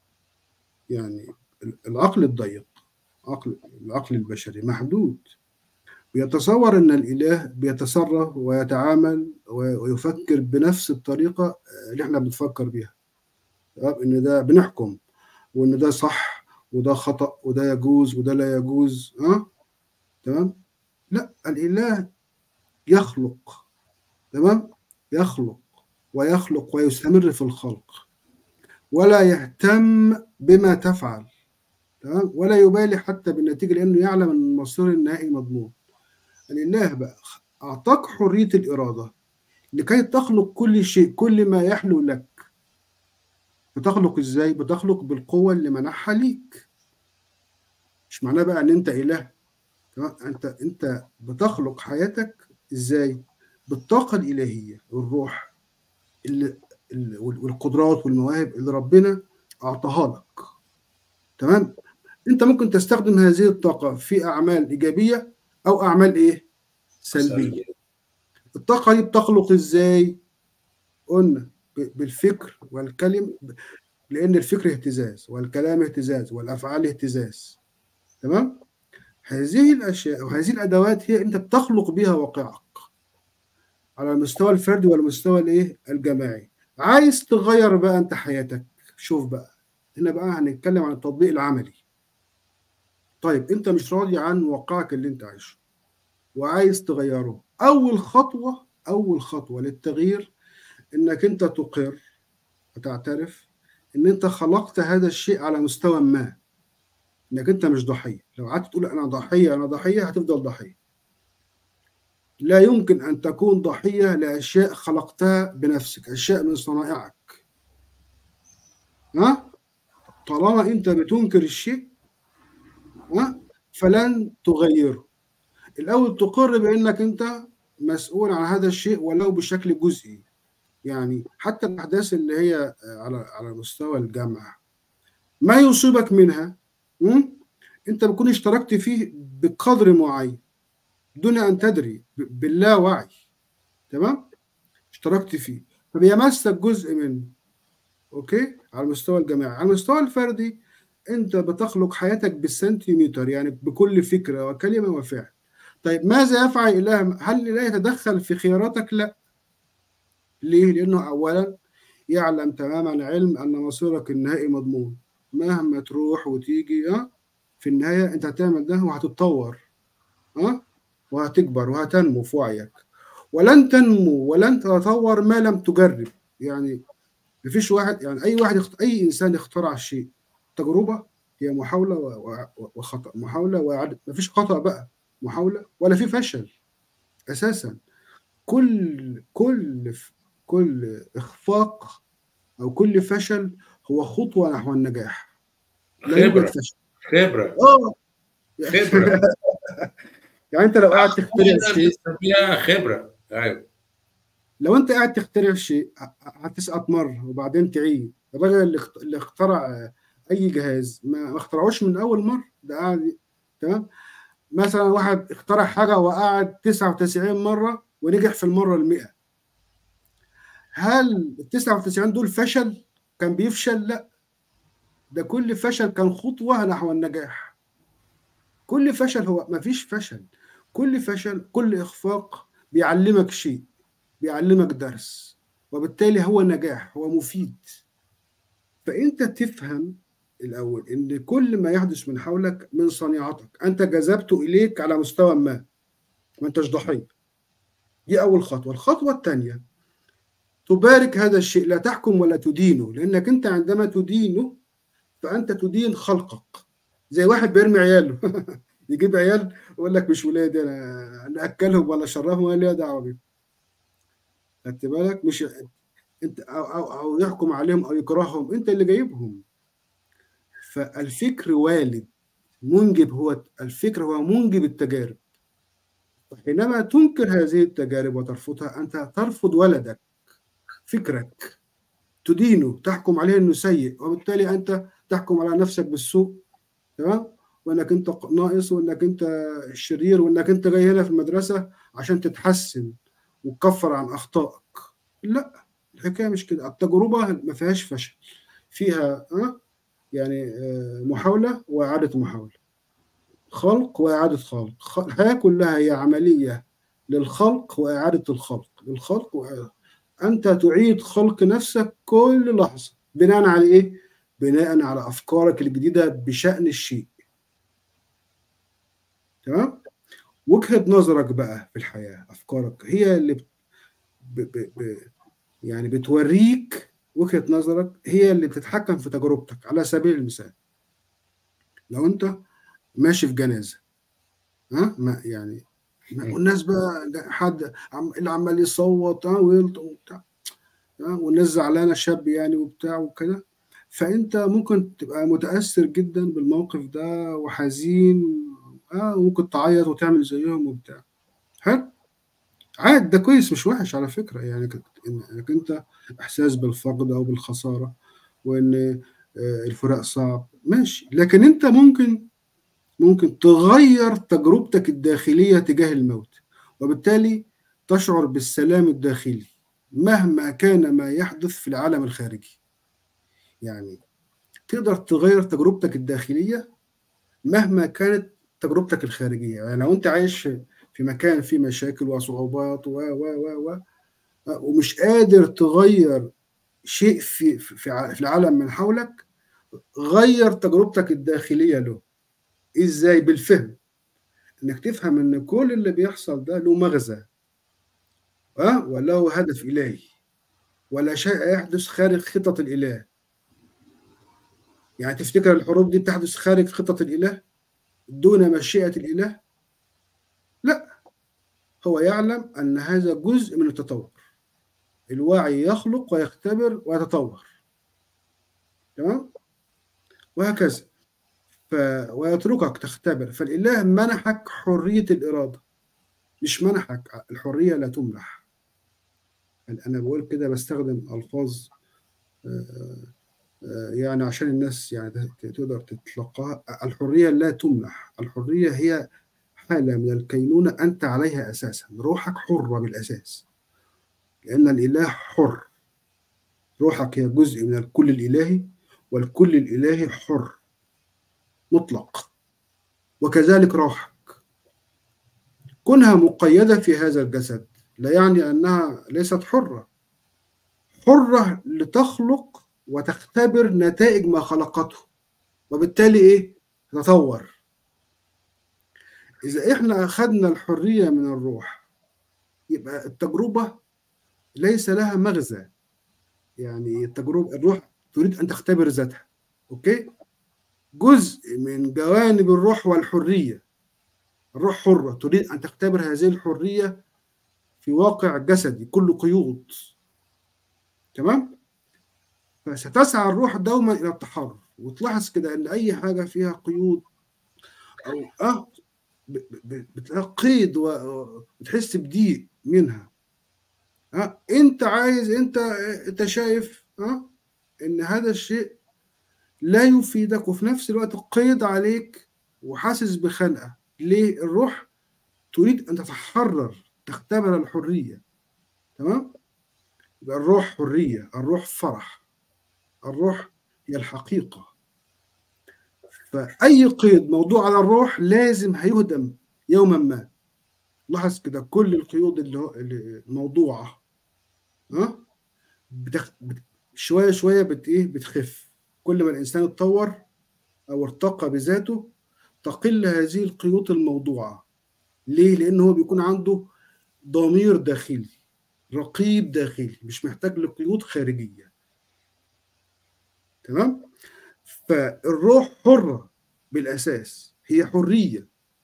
يعني العقل الضيق عقل العقل البشري محدود بيتصور ان الاله بيتصرف ويتعامل ويفكر بنفس الطريقه اللي احنا بنفكر بيها ان ده بنحكم وان ده صح وده خطا وده يجوز وده لا يجوز ها أه؟ تمام لا الاله يخلق تمام يخلق ويخلق ويستمر في الخلق ولا يهتم بما تفعل تمام ولا يبالي حتى بالنتيجه لانه يعلم ان المصير النهائي مضمون الاله بقى اعطاك حريه الاراده لكي تخلق كل شيء كل ما يحلو لك بتخلق ازاي بتخلق بالقوه اللي منحها ليك مش معناه بقى ان انت اله تمام انت انت بتخلق حياتك ازاي بالطاقه الالهيه والروح اللي والقدرات والمواهب اللي ربنا اعطاها لك تمام انت ممكن تستخدم هذه الطاقه في اعمال ايجابيه او اعمال ايه سلبيه الطاقه دي بتخلق ازاي قلنا بالفكر والكلم لان الفكر اهتزاز والكلام اهتزاز والافعال اهتزاز تمام هذه الاشياء وهذه الادوات هي انت بتخلق بها واقعك على المستوى الفردي والمستوى الايه الجماعي عايز تغير بقى انت حياتك شوف بقى هنا بقى هنتكلم عن التطبيق العملي طيب انت مش راضي عن واقعك اللي انت عايشه وعايز تغيره اول خطوه اول خطوه للتغيير انك انت تقر وتعترف ان انت خلقت هذا الشيء على مستوى ما انك انت مش ضحيه لو قعدت تقول انا ضحيه انا ضحيه هتفضل ضحيه لا يمكن ان تكون ضحيه لاشياء خلقتها بنفسك اشياء من صنائعك ها طالما انت بتنكر الشيء ها فلن تغيره الاول تقر بانك انت مسؤول عن هذا الشيء ولو بشكل جزئي يعني حتى الاحداث اللي هي على على مستوى الجامعه ما يصيبك منها انت بتكون اشتركت فيه بقدر معين دون ان تدري باللاوعي تمام اشتركت فيه فبيمسك جزء منه اوكي على المستوى الجماعي على المستوى الفردي انت بتخلق حياتك بالسنتيمتر يعني بكل فكره وكلمه وفعل طيب ماذا يفعل الاله هل الاله يتدخل في خياراتك لا ليه لانه اولا يعلم تماما علم ان مصيرك النهائي مضمون مهما تروح وتيجي اه في النهايه انت هتعمل ده وهتتطور اه وهتكبر وهتنمو في وعيك ولن تنمو ولن تتطور ما لم تجرب يعني مفيش واحد يعني اي واحد يخت... اي انسان يخترع شيء تجربه هي محاوله و... وخطا محاوله وإعادة مفيش خطا بقى محاوله ولا في فشل اساسا كل كل كل اخفاق او كل فشل هو خطوه نحو النجاح لا يوجد خبره فشل خبره اه خبره يعني انت لو قاعد تخترع شيء فيها خبره ايوه لو انت قاعد تخترع شيء ه- هتسقط مره وبعدين تعيد الراجل اللي اخت- اللي اخترع اي جهاز ما ما اخترعوش من اول مره ده قاعد تمام مثلا واحد اخترع حاجه وقعد 99 مره ونجح في المره ال100 هل ال 99 دول فشل كان بيفشل لا ده كل فشل كان خطوه نحو النجاح كل فشل هو ما فيش فشل كل فشل كل اخفاق بيعلمك شيء بيعلمك درس وبالتالي هو نجاح هو مفيد فانت تفهم الاول ان كل ما يحدث من حولك من صنيعتك انت جذبته اليك على مستوى ما ما انتش ضحيه دي اول خطوه الخطوه الثانيه تبارك هذا الشيء لا تحكم ولا تدينه لانك انت عندما تدينه فانت تدين خلقك زي واحد بيرمي عياله يجيب عيال يقول لك مش ولادي انا انا اكلهم ولا اشربهم ولا ليا دعوه بيهم خدت بالك مش انت او او او يحكم عليهم او يكرههم انت اللي جايبهم فالفكر والد منجب هو الفكر هو منجب التجارب حينما تنكر هذه التجارب وترفضها انت ترفض ولدك فكرك تدينه تحكم عليه انه سيء وبالتالي انت تحكم على نفسك بالسوء تمام وانك انت ناقص وانك انت شرير وانك انت جاي هنا في المدرسه عشان تتحسن وتكفر عن اخطائك لا الحكايه مش كده التجربه ما فيهاش فشل فيها أه؟ يعني آه، محاوله واعاده محاوله خلق واعاده خلق خ- الحياه كلها هي عمليه للخلق واعاده الخلق للخلق وإعادة. انت تعيد خلق نفسك كل لحظه بناء على ايه بناء على افكارك الجديده بشان الشيء تمام وجهه نظرك بقى في الحياه افكارك هي اللي ب... ب... ب... ب... يعني بتوريك وجهه نظرك هي اللي بتتحكم في تجربتك على سبيل المثال لو انت ماشي في جنازه ها ما يعني ما- والناس بقى حد عم اللي عمال يصوت ها ويلطم وبتاع ها والناس زعلانه شاب يعني وبتاع وكده فانت ممكن تبقى متاثر جدا بالموقف ده وحزين اه وممكن تعيط وتعمل زيهم وبتاع حلو عاد ده كويس مش وحش على فكره يعني ك- إن- انك انت احساس بالفقد او بالخساره وان آه، الفراق صعب ماشي لكن انت ممكن ممكن تغير تجربتك الداخليه تجاه الموت وبالتالي تشعر بالسلام الداخلي مهما كان ما يحدث في العالم الخارجي يعني تقدر تغير تجربتك الداخليه مهما كانت تجربتك الخارجيه يعني لو انت عايش في في مكان فيه مشاكل وصعوبات و و و و ومش قادر تغير شيء في في ع- في العالم من حولك غير تجربتك الداخليه له ازاي بالفهم انك تفهم ان كل اللي بيحصل ده له مغزى ها وله هدف الهي ولا شيء يحدث خارج خطط الاله يعني تفتكر الحروب دي بتحدث خارج خطط الاله دون مشيئه الاله لا هو يعلم ان هذا جزء من التطور الوعي يخلق ويختبر ويتطور تمام وهكذا ف... ويتركك تختبر فالإله منحك حرية الإرادة مش منحك الحرية لا تمنح يعني أنا بقول كده بستخدم ألفاظ آه، آه، يعني عشان الناس يعني ت- تقدر تتلقاها الحرية لا تمنح الحرية هي حالة من الكينونة أنت عليها أساسا روحك حرة بالأساس لأن الإله حر روحك هي جزء من الكل الإلهي والكل الإلهي حر مطلق وكذلك روحك كونها مقيدة في هذا الجسد لا يعني أنها ليست حرة حرة لتخلق وتختبر نتائج ما خلقته وبالتالي إيه؟ تتطور إذا إحنا أخذنا الحرية من الروح يبقى التجربة ليس لها مغزى يعني التجربة الروح تريد أن تختبر ذاتها أوكي جزء من جوانب الروح والحرية الروح حرة تريد أن تختبر هذه الحرية في واقع جسدي كله قيود تمام فستسعى الروح دوما الى التحرر وتلاحظ كده ان اي حاجه فيها قيود او اه بتلاقي قيد وتحس بضيق منها ها انت عايز انت انت شايف ها ان هذا الشيء لا يفيدك وفي نفس الوقت قيد عليك وحاسس بخنقه ليه الروح تريد ان تتحرر تختبر الحريه تمام يبقى الروح حريه الروح فرح الروح هي الحقيقه فاي قيد موضوع على الروح لازم هيهدم يوما ما لاحظ كده كل القيود اللي هو الموضوعه ها بتخ... بت... شويه شويه بت ايه بتخف كل ما الانسان اتطور او ارتقى بذاته تقل هذه القيود الموضوعه ليه لان هو بيكون عنده ضمير داخلي رقيب داخلي مش محتاج لقيود خارجيه تمام فالروح حره بالاساس هي حريه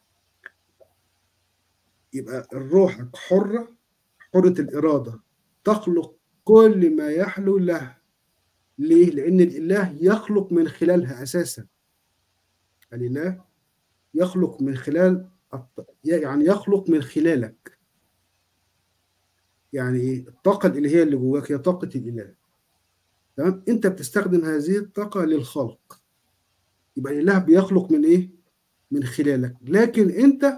يبقى الروح حره حره الاراده تخلق كل ما يحلو له ليه؟ لأن الإله يخلق من خلالها أساسا الإله يخلق من خلال يعني يخلق من خلالك يعني ايه الطاقة الإلهية اللي جواك هي طاقة الإله تمام أنت بتستخدم هذه الطاقة للخلق يبقى الإله بيخلق من إيه؟ من خلالك لكن أنت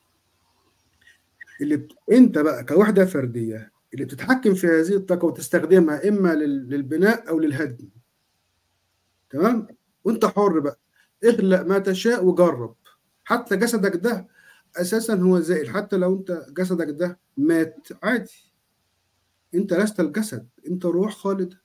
اللي بت... أنت بقى كوحدة فردية اللي بتتحكم في هذه الطاقه وتستخدمها اما للبناء او للهدم تمام وانت حر بقى اخلق ما تشاء وجرب حتى جسدك ده اساسا هو زائل حتى لو انت جسدك ده مات عادي انت لست الجسد انت روح خالده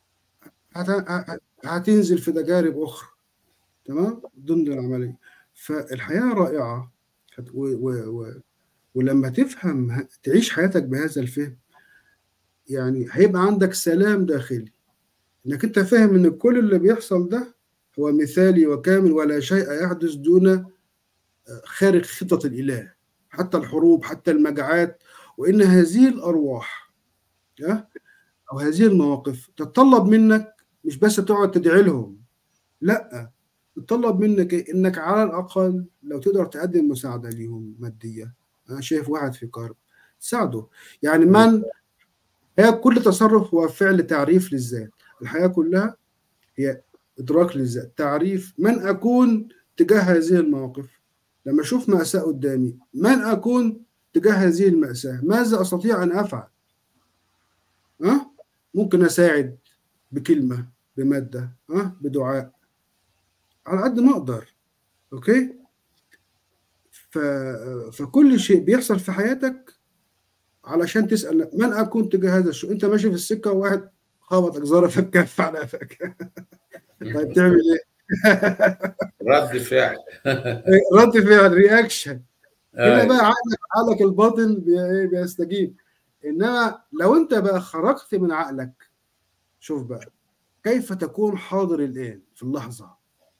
هتنزل في تجارب اخرى تمام ضمن العمليه فالحياه رائعه و و و ولما تفهم تعيش حياتك بهذا الفهم يعني هيبقى عندك سلام داخلي انك انت فاهم ان كل اللي بيحصل ده هو مثالي وكامل ولا شيء يحدث دون خارج خطط الاله حتى الحروب حتى المجاعات وان هذه الارواح او هذه المواقف تتطلب منك مش بس تقعد تدعي لهم لا تتطلب منك انك على الاقل لو تقدر تقدم مساعده ليهم ماديه انا شايف واحد في كرب ساعده يعني من هي كل تصرف هو فعل تعريف للذات الحياة كلها هي إدراك للذات تعريف من أكون تجاه هذه المواقف لما أشوف مأساة قدامي من أكون تجاه هذه المأساة ماذا أستطيع أن أفعل أه؟ ممكن أساعد بكلمة بمادة أه؟ بدعاء على قد ما أقدر أوكي ف... فكل شيء بيحصل في حياتك علشان تسال من اكون تجاه هذا الشيء انت ماشي في السكه وواحد خبطك ظرف الكف على قفاك طيب تعمل ايه؟ رد فعل رد فعل رياكشن هنا بقى عقلك عقلك الباطن بي بيستجيب انما لو انت بقى خرجت من عقلك شوف بقى كيف تكون حاضر الان في اللحظه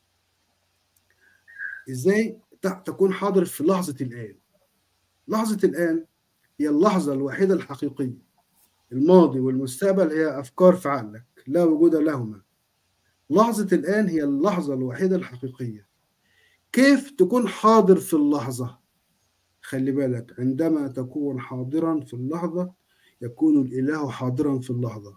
ازاي تكون حاضر في لحظه الان لحظه الان هي اللحظة الوحيدة الحقيقية الماضي والمستقبل هي أفكار في عقلك لا وجود لهما لحظة الآن هي اللحظة الوحيدة الحقيقية كيف تكون حاضر في اللحظة خلي بالك عندما تكون حاضرا في اللحظة يكون الإله حاضرا في اللحظة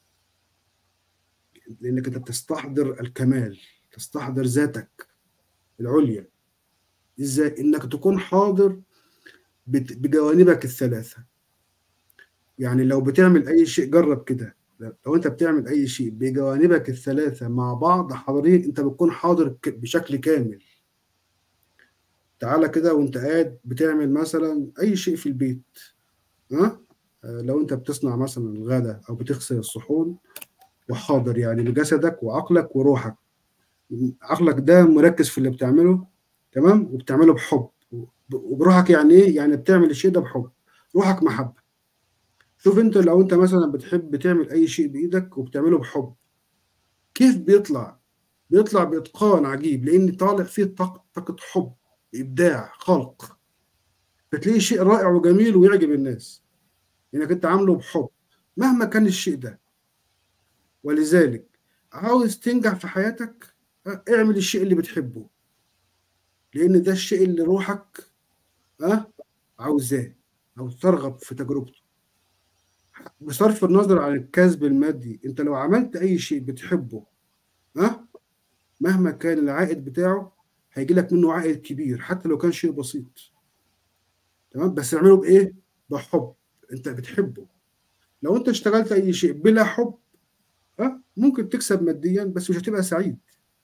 لأنك أنت تستحضر الكمال تستحضر ذاتك العليا إزاي إنك تكون حاضر بجوانبك الثلاثة يعني لو بتعمل أي شيء جرب كده لو أنت بتعمل أي شيء بجوانبك الثلاثة مع بعض حاضرين أنت بتكون حاضر بشكل كامل تعالى كده وأنت قاعد بتعمل مثلا أي شيء في البيت ها لو أنت بتصنع مثلا الغداء أو بتغسل الصحون وحاضر يعني بجسدك وعقلك وروحك عقلك ده مركز في اللي بتعمله تمام وبتعمله بحب وبروحك يعني ايه؟ يعني بتعمل الشيء ده بحب روحك محبه شوف انت لو انت مثلا بتحب تعمل اي شيء بايدك وبتعمله بحب كيف بيطلع؟ بيطلع باتقان عجيب لان طالع فيه طاقه طاقه حب ابداع خلق فتلاقيه شيء رائع وجميل ويعجب الناس انك انت عامله بحب مهما كان الشيء ده ولذلك عاوز تنجح في حياتك ها، اعمل الشيء اللي بتحبه لان ده الشيء اللي روحك ها عاوزاه او ترغب في تجربته بصرف النظر عن الكسب المادي انت لو عملت اي شيء بتحبه ها مهما كان العائد بتاعه هيجي لك منه عائد كبير حتى لو كان شيء بسيط تمام بس اعمله بايه بحب انت بتحبه لو انت اشتغلت اي شيء بلا حب ها ممكن تكسب ماديا بس مش هتبقى سعيد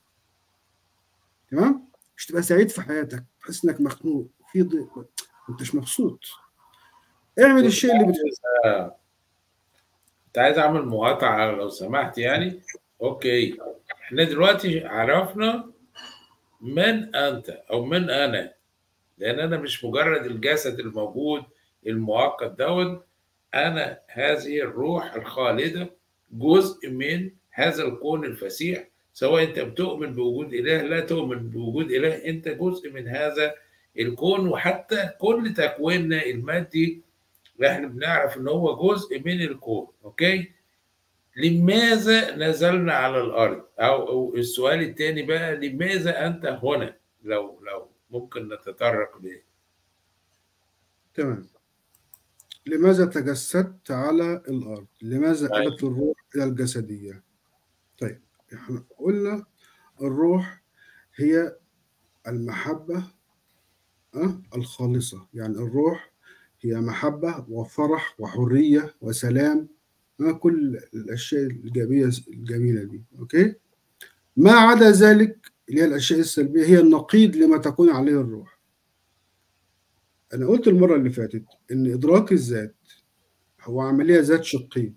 تمام مش هتبقى سعيد في حياتك تحس انك مخنوق في ضيق انت مش مبسوط اعمل الشيء اللي بتحبه انت عايز اعمل مقاطعه لو سمحت يعني اوكي احنا دلوقتي عرفنا من انت او من انا لان انا مش مجرد الجسد الموجود المؤقت دوت انا هذه الروح الخالده جزء من هذا الكون الفسيح سواء انت بتؤمن بوجود اله لا تؤمن بوجود اله انت جزء من هذا الكون وحتى كل تكويننا المادي احنا بنعرف ان هو جزء من الكون اوكي لماذا نزلنا على الارض او, أو السؤال الثاني بقى لماذا انت هنا لو لو ممكن نتطرق ليه تمام لماذا تجسدت على الارض لماذا طيب. اتت الروح الى الجسديه طيب احنا قلنا الروح هي المحبه أه؟ الخالصه يعني الروح هي محبه وفرح وحريه وسلام أه؟ كل الاشياء الجميله الجميله دي اوكي ما عدا ذلك اللي هي الاشياء السلبيه هي النقيض لما تكون عليه الروح انا قلت المره اللي فاتت ان ادراك الذات هو عمليه ذات شقين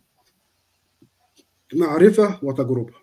معرفه وتجربه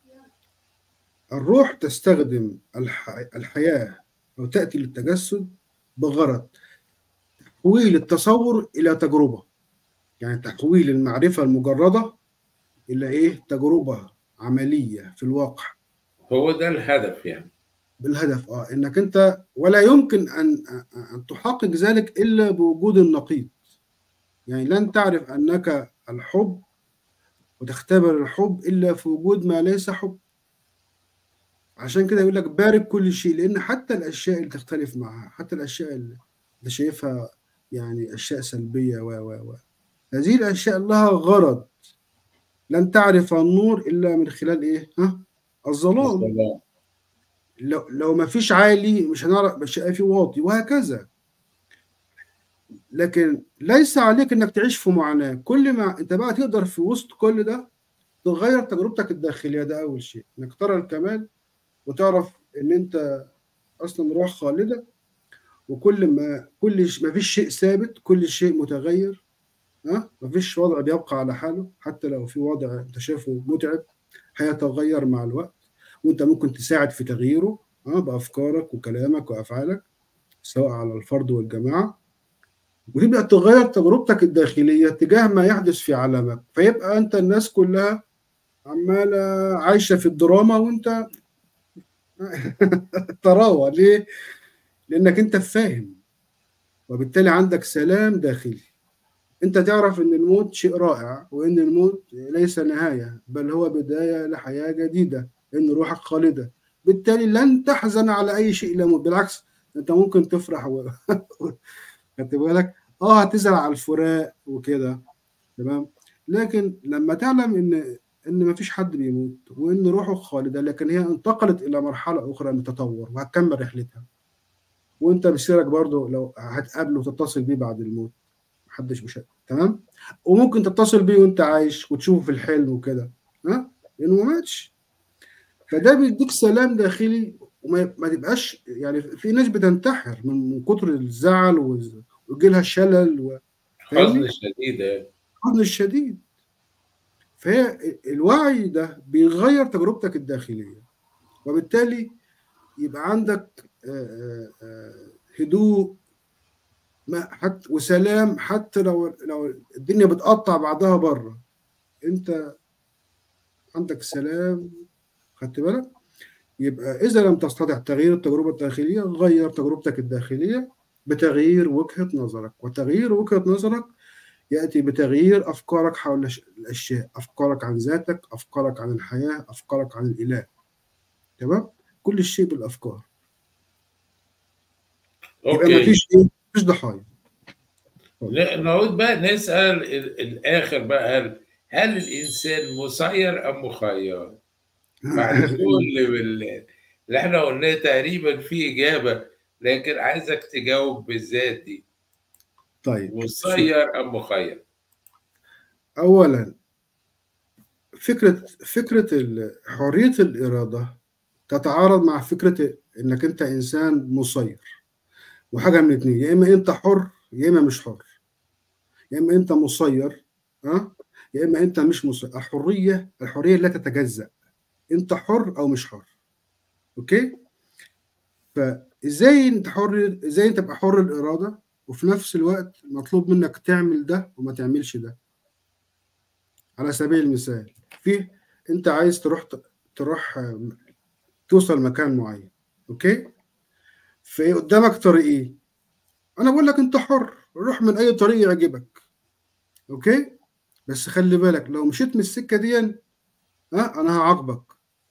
الروح تستخدم الح... الحياه او تاتي للتجسد بغرض تحويل التصور الى تجربه يعني تحويل المعرفه المجرده الى ايه تجربه عمليه في الواقع هو ده الهدف يعني بالهدف اه انك انت ولا يمكن ان ان تحقق ذلك الا بوجود النقيض يعني لن تعرف انك الحب وتختبر الحب الا في وجود ما ليس حب عشان كده يقول لك بارك كل شيء لان حتى الاشياء اللي تختلف معها حتى الاشياء اللي انت شايفها يعني اشياء سلبيه و و و هذه الاشياء لها غرض لن تعرف النور الا من خلال ايه ها الظلام السلام. لو لو ما فيش عالي مش هنعرف مش هيبقى في واطي وهكذا لكن ليس عليك انك تعيش في معاناه كل ما انت بقى تقدر في وسط كل ده تغير تجربتك الداخليه ده اول شيء انك ترى الكمال وتعرف ان انت اصلا روح خالده وكل ما كل ش- ما فيش شيء ثابت كل شيء متغير ها ما فيش وضع بيبقى على حاله حتى لو في وضع انت شايفه متعب هيتغير مع الوقت وانت ممكن تساعد في تغييره ها بافكارك وكلامك وافعالك سواء على الفرد والجماعه وتبدا تغير تجربتك الداخليه تجاه ما يحدث في عالمك فيبقى انت الناس كلها عماله عايشه في الدراما وانت تراوى ليه؟ لانك انت فاهم وبالتالي عندك سلام داخلي انت تعرف ان الموت شيء رائع وان الموت ليس نهايه بل هو بدايه لحياه جديده ان روحك خالده بالتالي لن تحزن على اي شيء لا يموت بالعكس انت ممكن تفرح و... خدت بالك اه هتزعل على الفراق وكده تمام لكن لما تعلم ان ان مفيش حد بيموت وان روحه خالده لكن هي انتقلت الى مرحله اخرى من التطور وهتكمل رحلتها وانت مسيرك برضه لو هتقابله وتتصل بيه بعد الموت محدش مش تمام وممكن تتصل بيه وانت عايش وتشوفه في الحلم وكده ها لانه ما ماتش فده بيديك سلام داخلي وما ما تبقاش يعني في ناس بتنتحر من من كتر الزعل وز- ويجي لها شلل و- حزن شديد يعني. الحزن الشديد فهي الوعي ده بيغير تجربتك الداخلية وبالتالي يبقى عندك آه، آه، آه، هدوء ما حتى وسلام حتى لو لو الدنيا بتقطع بعضها بره انت عندك سلام خدت بالك يبقى اذا لم تستطع تغيير التجربه الداخليه غير تجربتك الداخليه بتغيير وجهه نظرك وتغيير وجهه نظرك ياتي بتغيير افكارك حول الاشياء افكارك عن ذاتك افكارك عن الحياه افكارك عن الاله تمام كل شيء بالافكار يبقى اوكي مفيش ايه مفيش ضحايا ن- نعود بقى نسال ال- الاخر بقى هل هل الانسان مسير ام مخير؟ بعد كل ال- اللي احنا قلناه تقريبا في اجابه لكن عايزك تجاوب بالذات دي طيب مسير ام مخير؟ اولا فكره فكره ال- حريه الاراده تتعارض مع فكره انك انت انسان مسير وحاجه من اتنين يا اما انت حر يا اما مش حر يا اما انت مسير ها يا اما انت مش مسير الحريه الحريه لا تتجزا انت حر او مش حر اوكي فازاي انت حر ازاي انت تبقى حر الاراده وفي نفس الوقت مطلوب منك تعمل ده وما تعملش ده على سبيل المثال في انت عايز تروح تروح توصل مكان معين اوكي في قدامك طريقين انا بقول لك انت حر روح من اي طريق يعجبك اوكي بس خلي بالك لو مشيت من السكه دي ها انا هعاقبك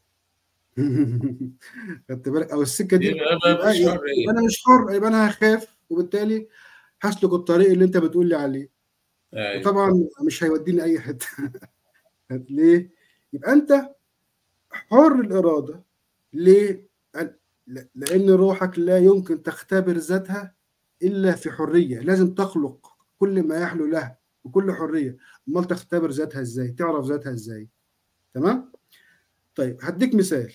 خدت بالك او السكه دي يبقى أنا مش يبقى حر إيه؟ يبقى انا مش حر يبقى انا هخاف وبالتالي هسلك الطريق اللي انت بتقول لي عليه أيوة. وطبعا مش هيوديني اي حته ليه يبقى انت حر الاراده ليه ل- لان روحك لا يمكن تختبر ذاتها الا في حريه لازم تخلق كل ما يحلو لها بكل حريه امال تختبر ذاتها ازاي تعرف ذاتها ازاي تمام طيب هديك مثال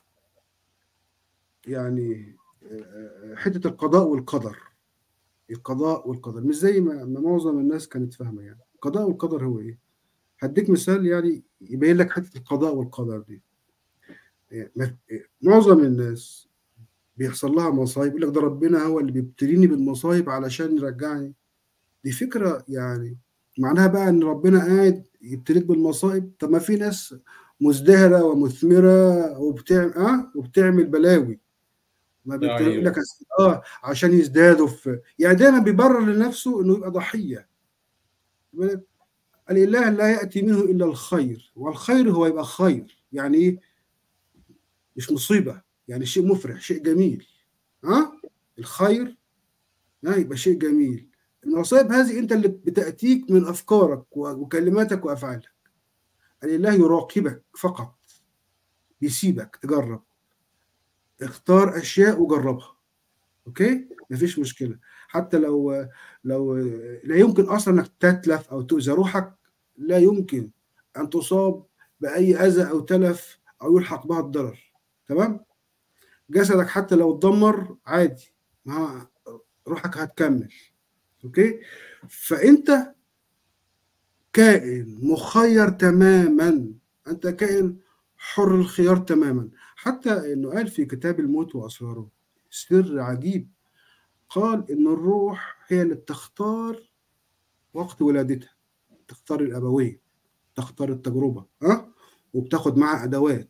يعني آه، حته القضاء والقدر القضاء والقدر مش زي ما ما معظم الناس كانت فاهمه يعني القضاء والقدر هو ايه هديك مثال يعني يبين لك حته القضاء والقدر دي يعني ما- معظم الناس بيحصل لها مصايب يقول لك ده ربنا هو اللي بيبتليني بالمصايب علشان يرجعني دي فكره يعني معناها بقى ان ربنا قاعد يبتليك بالمصائب طب ما في ناس مزدهره ومثمره وبتعمل اه وبتعمل بلاوي ما أيوة. بيقول لك اه عشان يزدادوا في يعني دايما بيبرر لنفسه انه يبقى ضحيه بالك؟ الاله لا ياتي منه الا الخير والخير هو يبقى خير يعني ايه مش مصيبه يعني شيء مفرح شيء جميل ها الخير ها يبقى شيء جميل المصائب هذه انت اللي بتاتيك من افكارك و- وكلماتك وافعالك الاله يراقبك فقط بيسيبك تجرب اختار اشياء وجربها اوكي مفيش مشكله حتى لو لو لا يمكن اصلا انك تتلف او تؤذي روحك لا يمكن ان تصاب باي اذى او تلف او يلحق بها الضرر تمام جسدك حتى لو اتدمر عادي ما روحك هتكمل اوكي فانت كائن مخير تماما انت كائن حر الخيار تماما حتى انه قال في كتاب الموت واسراره سر عجيب قال ان الروح هي اللي بتختار وقت ولادتها تختار الابويه تختار التجربه ها وبتاخد معاها ادوات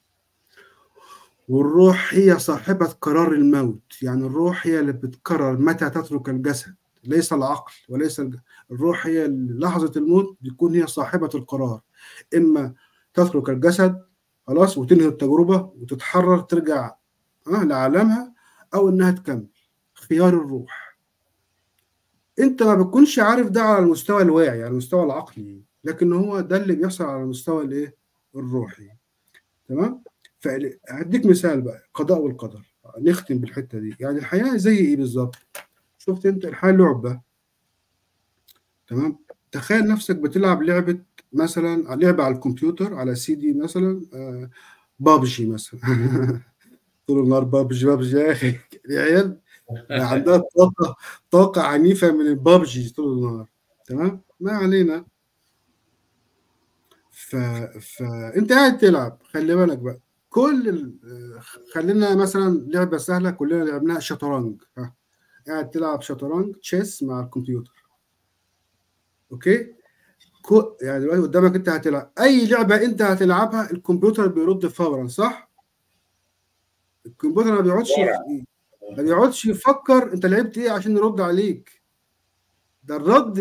والروح هي صاحبة قرار الموت يعني الروح هي اللي بتقرر متى تترك الجسد ليس العقل وليس الج... الروح هي لحظة الموت بتكون هي صاحبة القرار إما تترك الجسد خلاص وتنهي التجربة وتتحرر ترجع آه لعالمها أو إنها تكمل خيار الروح أنت ما بتكونش عارف ده على المستوى الواعي على المستوى العقلي لكن هو ده اللي بيحصل على المستوى الإيه الروحي تمام فهديك مثال بقى القضاء والقدر نختم بالحته دي يعني الحياه زي ايه بالظبط شفت انت الحياه لعبه تمام تخيل نفسك بتلعب لعبه مثلا لعبه على الكمبيوتر على سي دي مثلا آه بابجي مثلا طول النهار بابجي بابجي يا اخي العيال عندها طاقه طاقه عنيفه من البابجي طول النهار تمام ما علينا ف... فانت قاعد تلعب خلي بالك بقى كل ال... خلينا مثلا لعبه سهله كلنا لعبناها شطرنج ها قاعد تلعب شطرنج تشيس مع الكمبيوتر اوكي كو... يعني دلوقتي قدامك انت هتلعب اي لعبه انت هتلعبها الكمبيوتر بيرد فورا صح الكمبيوتر ما بيقعدش ما بيقعدش يفكر انت لعبت ايه عشان يرد عليك ده الرد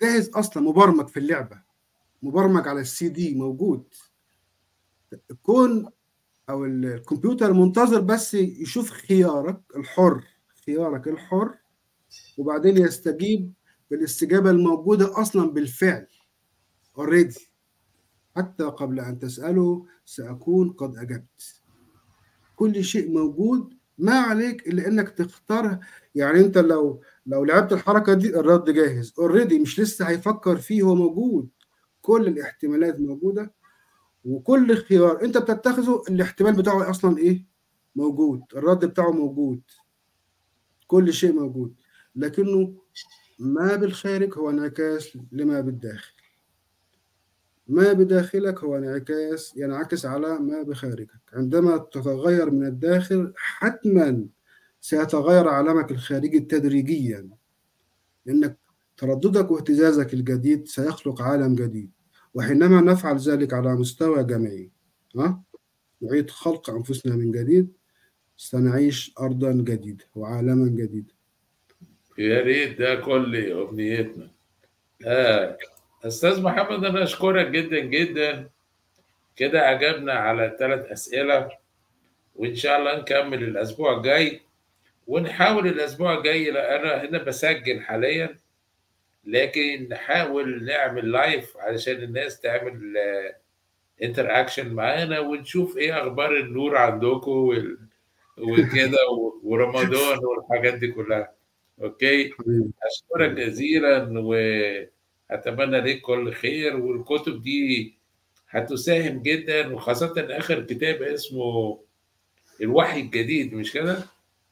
جاهز اصلا مبرمج في اللعبه مبرمج على السي دي موجود الكون او الكمبيوتر منتظر بس يشوف خيارك الحر خيارك الحر وبعدين يستجيب بالاستجابه الموجوده اصلا بالفعل اوريدي حتى قبل ان تساله ساكون قد اجبت كل شيء موجود ما عليك الا انك تختار يعني انت لو لو لعبت الحركه دي الرد جاهز اوريدي مش لسه هيفكر فيه هو موجود كل الاحتمالات موجوده وكل خيار انت بتتخذه الاحتمال بتاعه اصلا ايه موجود الرد بتاعه موجود كل شيء موجود لكنه ما بالخارج هو انعكاس لما بالداخل ما بداخلك هو انعكاس ينعكس على ما بخارجك عندما تتغير من الداخل حتما سيتغير عالمك الخارجي تدريجيا لأنك ترددك واهتزازك الجديد سيخلق عالم جديد وحينما نفعل ذلك على مستوى جمعي ها نعيد خلق أنفسنا من جديد سنعيش أرضا جديدة وعالما جديدا يا ريت ده كل أمنيتنا آه. أستاذ محمد أنا أشكرك جدا جدا كده عجبنا على ثلاث أسئلة وإن شاء الله نكمل الأسبوع الجاي ونحاول الأسبوع الجاي أنا هنا بسجل حاليا لكن نحاول نعمل لايف علشان الناس تعمل انتر اكشن معانا ونشوف ايه اخبار النور عندكم وال... وكده ورمضان والحاجات دي كلها اوكي اشكرك جزيلا واتمنى لك كل خير والكتب دي هتساهم جدا وخاصة آخر كتاب اسمه الوحي الجديد مش كده؟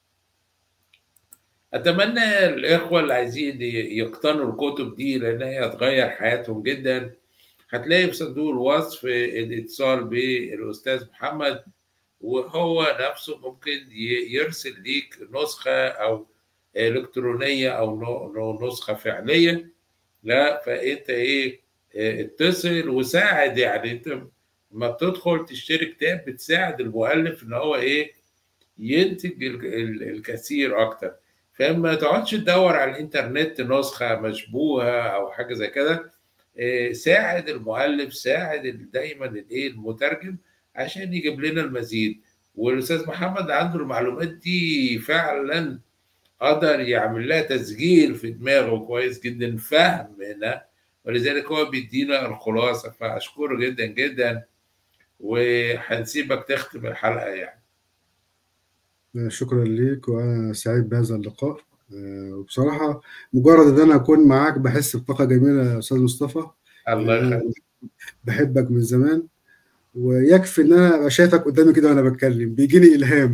أتمنى الإخوة اللي عايزين يقتنوا الكتب دي لأن هي هتغير حياتهم جدا هتلاقي في صندوق الوصف الاتصال بالأستاذ محمد وهو نفسه ممكن يرسل ليك نسخة أو إلكترونية أو نسخة فعلية لا فأنت إيه اتصل وساعد يعني أنت لما بتدخل تشتري كتاب بتساعد المؤلف إن هو إيه ينتج الكثير أكتر فما تقعدش تدور على الانترنت نسخه مشبوهه او حاجه زي كده ساعد المؤلف ساعد دايما الايه المترجم عشان يجيب لنا المزيد والاستاذ محمد عنده المعلومات دي فعلا قدر يعمل لها تسجيل في دماغه كويس جدا فهم هنا ولذلك هو بيدينا الخلاصه فاشكره جدا جدا وهنسيبك تختم الحلقه يعني شكرا ليك وانا سعيد بهذا اللقاء وبصراحه مجرد ان انا اكون معاك بحس بطاقه جميله يا استاذ مصطفى الله يخليك بحبك من زمان ويكفي ان انا ابقى شايفك قدامي كده وانا بتكلم بيجيني الهام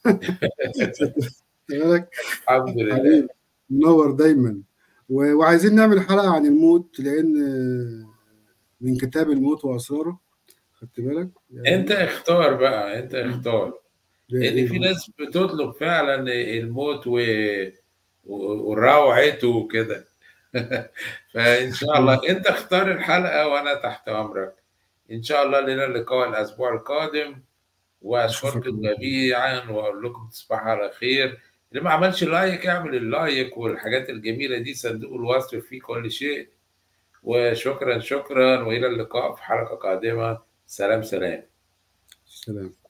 الحمد لله منور دايما وعايزين نعمل حلقه عن الموت لان من كتاب الموت واسراره خدت بالك يعني انت اختار بقى انت اختار لان في ناس بتطلب فعلا الموت و... وروعته وكده فان شاء الله انت اختار الحلقه وانا تحت امرك ان شاء الله لنا لقاء الاسبوع القادم واشكركم جميعا واقول لكم تصبحوا على خير اللي ما عملش لايك اعمل اللايك والحاجات الجميله دي صندوق الوصف فيه كل شيء وشكرا شكرا والى اللقاء في حلقه قادمه سلام سلام سلام